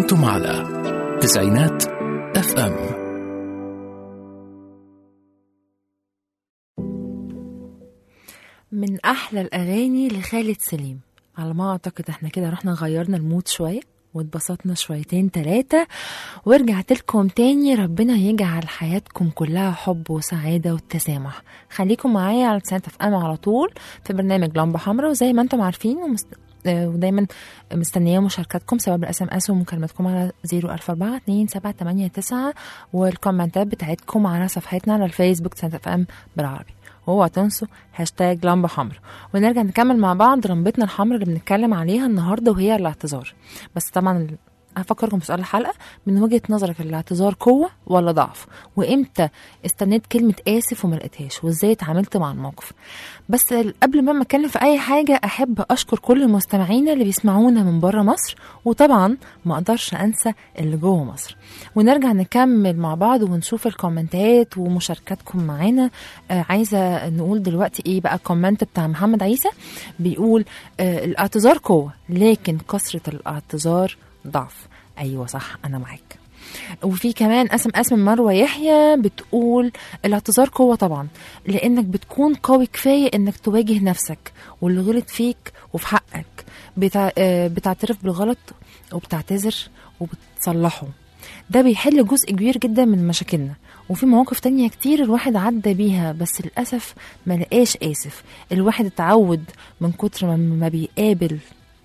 أنتم على تسعينات اف ام من احلى الاغاني لخالد سليم على ما اعتقد احنا كده رحنا غيرنا المود شويه واتبسطنا شويتين تلاتة ورجعت لكم تاني ربنا يجعل حياتكم كلها حب وسعادة والتسامح خليكم معايا على سنة اف ام على طول في برنامج لمبة حمراء وزي ما انتم عارفين ومست... آه، ودايما مستنية مشاركاتكم سواء بالاس ام اس ومكالماتكم على 044 2789 والكومنتات بتاعتكم على صفحتنا على الفيسبوك سنة اف ام بالعربي واوعى تنسوا هاشتاج لمبة حمراء ونرجع نكمل مع بعض لمبتنا الحمراء اللي بنتكلم عليها النهارده وهي الاعتذار بس طبعا ال- هفكركم بسؤال الحلقة من وجهة نظرك الاعتذار قوة ولا ضعف وامتى استنيت كلمة آسف وما لقيتهاش وازاي اتعاملت مع الموقف بس ال- قبل ما ما اتكلم في اي حاجة احب اشكر كل مستمعينا اللي بيسمعونا من بره مصر وطبعا ما اقدرش انسى اللي جوه مصر ونرجع نكمل مع بعض ونشوف الكومنتات ومشاركاتكم معانا آه عايزة نقول دلوقتي ايه بقى الكومنت بتاع محمد عيسى بيقول آه الاعتذار قوة لكن كثرة الاعتذار ضعف ايوه صح انا معاك وفي كمان اسم اسم مروه يحيى بتقول الاعتذار قوه طبعا لانك بتكون قوي كفايه انك تواجه نفسك واللي غلط فيك وفي حقك بتع... آه، بتعترف بالغلط وبتعتذر وبتصلحه ده بيحل جزء كبير جدا من مشاكلنا وفي مواقف تانية كتير الواحد عدى بيها بس للأسف ما لقاش آسف الواحد اتعود من كتر ما, ما بيقابل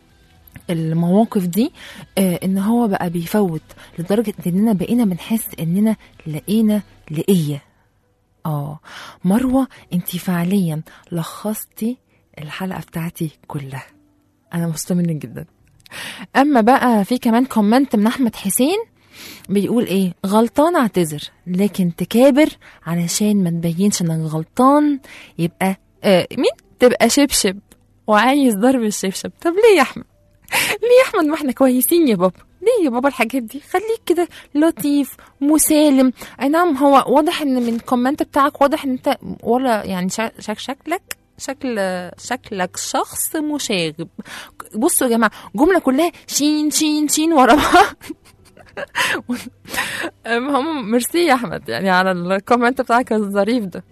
المواقف دي آه ان هو بقى بيفوت لدرجة اننا بقينا بنحس اننا لقينا لقية اه مروة انت فعليا لخصتي الحلقة بتاعتي كلها انا مبسوطة منك جدا اما بقى في كمان كومنت من احمد حسين بيقول ايه غلطان اعتذر لكن تكابر علشان ما تبينش انك غلطان يبقى آه مين تبقى شبشب وعايز ضرب الشبشب طب ليه يا احمد ليه يا احمد ما احنا كويسين يا بابا ليه يا بابا الحاجات دي خليك كده لطيف مسالم اي نعم هو واضح ان من الكومنت بتاعك واضح ان انت ولا يعني شك شك شكلك شكل شكلك شخص مشاغب بصوا يا جماعه جمله كلها شين شين شين ورا بعض هم ميرسي يا احمد يعني على الكومنت بتاعك الظريف ده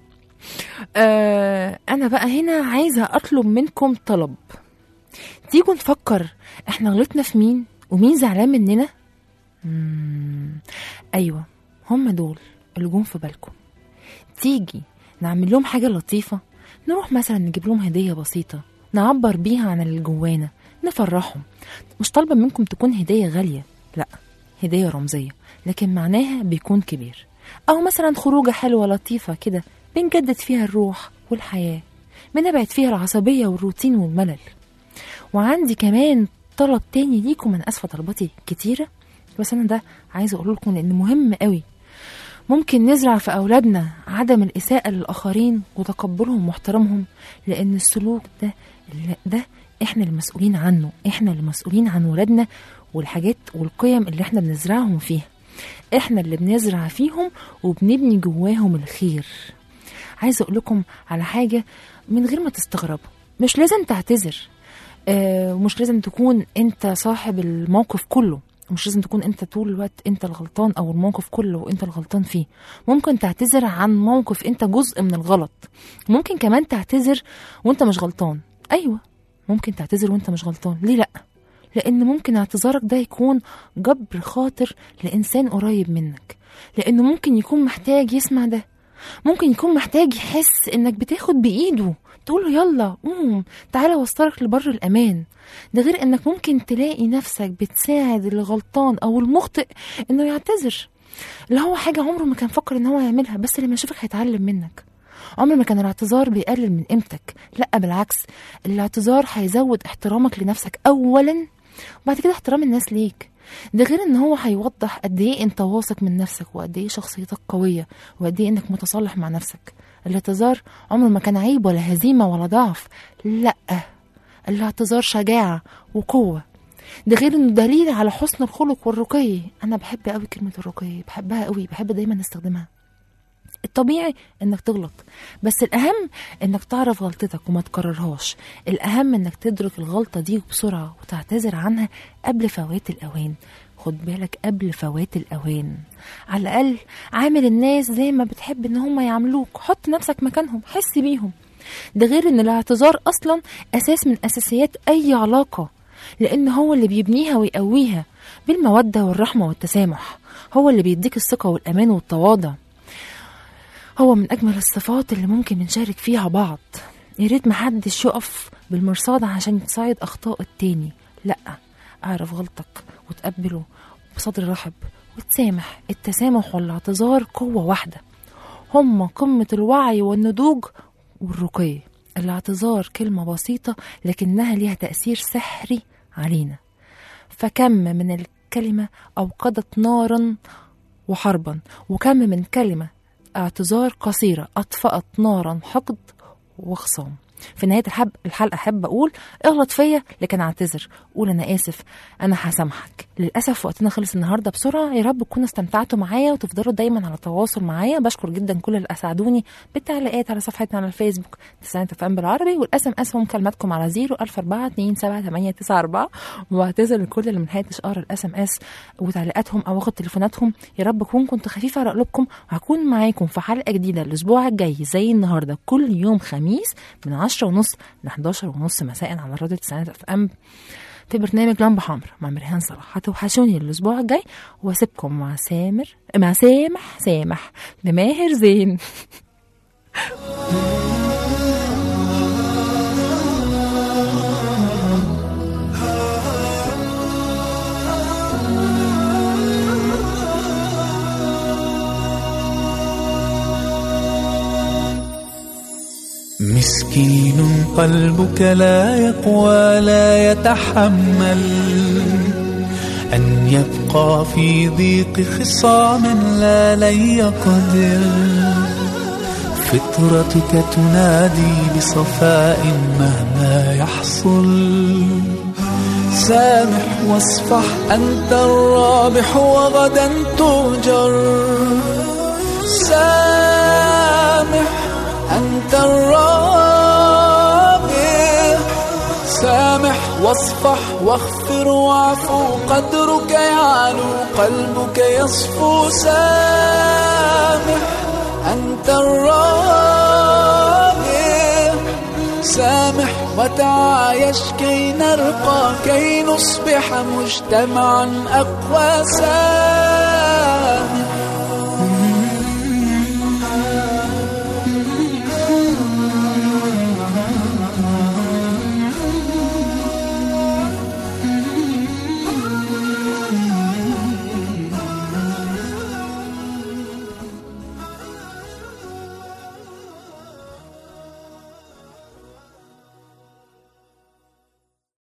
آه انا بقى هنا عايزه اطلب منكم طلب تيجوا نفكر احنا غلطنا في مين ومين زعلان مننا مم. ايوه هم دول اللي جم في بالكم تيجي نعمل لهم حاجه لطيفه نروح مثلا نجيب لهم هديه بسيطه نعبر بيها عن اللي جوانا نفرحهم مش طالبه منكم تكون هديه غاليه لا هديه رمزيه لكن معناها بيكون كبير او مثلا خروجه حلوه لطيفه كده بنجدد فيها الروح والحياه بنبعد فيها العصبيه والروتين والملل وعندي كمان طلب تاني ليكم من اسفه طلباتي كتيره بس انا ده عايزه اقول لكم لان مهم قوي ممكن نزرع في اولادنا عدم الاساءه للاخرين وتقبلهم واحترامهم لان السلوك ده ده احنا المسؤولين عنه احنا اللي مسؤولين عن ولادنا والحاجات والقيم اللي احنا بنزرعهم فيها احنا اللي بنزرع فيهم وبنبني جواهم الخير عايزه اقول لكم على حاجه من غير ما تستغربوا مش لازم تعتذر آه، ومش لازم تكون انت صاحب الموقف كله مش لازم تكون انت طول الوقت انت الغلطان او الموقف كله انت الغلطان فيه ممكن تعتذر عن موقف انت جزء من الغلط ممكن كمان تعتذر وانت مش غلطان ايوه ممكن تعتذر وانت مش غلطان ليه لا لان ممكن اعتذارك ده يكون جبر خاطر لانسان قريب منك لانه ممكن يكون محتاج يسمع ده ممكن يكون محتاج يحس انك بتاخد بايده تقول له يلا قوم تعالى وصلك لبر الامان ده غير انك ممكن تلاقي نفسك بتساعد الغلطان او المخطئ انه يعتذر اللي هو حاجه عمره ما كان فكر ان هو يعملها بس لما يشوفك هيتعلم منك عمر ما كان الاعتذار بيقلل من قيمتك لا بالعكس الاعتذار هيزود احترامك لنفسك اولا وبعد كده احترام الناس ليك ده غير ان هو هيوضح قد ايه انت واثق من نفسك وقد ايه شخصيتك قويه وقد ايه انك متصالح مع نفسك الاعتذار عمره ما كان عيب ولا هزيمه ولا ضعف لا الاعتذار شجاعه وقوه ده غير انه دليل على حسن الخلق والرقي انا بحب قوي كلمه الرقي بحبها قوي بحب دايما استخدمها الطبيعي انك تغلط بس الاهم انك تعرف غلطتك وما تكررهاش الاهم انك تدرك الغلطه دي بسرعه وتعتذر عنها قبل فوات الاوان خد بالك قبل فوات الاوان على الاقل عامل الناس زي ما بتحب ان هم يعاملوك حط نفسك مكانهم حس بيهم ده غير ان الاعتذار اصلا اساس من اساسيات اي علاقه لان هو اللي بيبنيها ويقويها بالموده والرحمه والتسامح هو اللي بيديك الثقه والامان والتواضع هو من اجمل الصفات اللي ممكن نشارك فيها بعض يا ريت محدش يقف بالمرصاد عشان يتصايد اخطاء التاني لا اعرف غلطك وتقبله بصدر رحب وتسامح التسامح والاعتذار قوة واحدة هما قمة الوعي والنضوج والرقي الاعتذار كلمة بسيطة لكنها ليها تأثير سحري علينا فكم من الكلمة أوقدت نارا وحربا وكم من كلمة اعتذار قصيرة أطفأت نارا حقد وخصام في نهاية الحب الحلقة أحب أقول اغلط فيا لكن أعتذر قول أنا آسف أنا هسامحك للأسف وقتنا خلص النهاردة بسرعة يا رب تكونوا استمتعتوا معايا وتفضلوا دايما على تواصل معايا بشكر جدا كل اللي أسعدوني بالتعليقات على صفحتنا على الفيسبوك تسعين فام بالعربي والاس ام اس مكالماتكم على 0 ألف أربعة اتنين سبعة تمانية تسعة أربعة وبعتذر لكل اللي ملحقتش أقرا الاس ام اس وتعليقاتهم أو واخد تليفوناتهم يا رب أكون كنت خفيفة على قلوبكم وهكون معاكم في حلقة جديدة الأسبوع الجاي زي النهاردة كل يوم خميس من 10 ونص ل 11 ونص مساء على راديو تسعينات اف ام في برنامج لمبة حمر مع مريهان صلاح هتوحشوني الأسبوع الجاي واسيبكم مع سامر مع سامح سامح بماهر زين مسكين قلبك لا يقوى لا يتحمل أن يبقى في ضيق خصام لا لن يقدر فطرتك تنادي بصفاء مهما يحصل سامح واصفح أنت الرابح وغدا تؤجر سامح أنت الرابح سامح واصفح واغفر واعفو قدرك يعلو قلبك يصفو سامح أنت الرابح سامح وتعايش كي نرقى كي نصبح مجتمعا أقوى سامح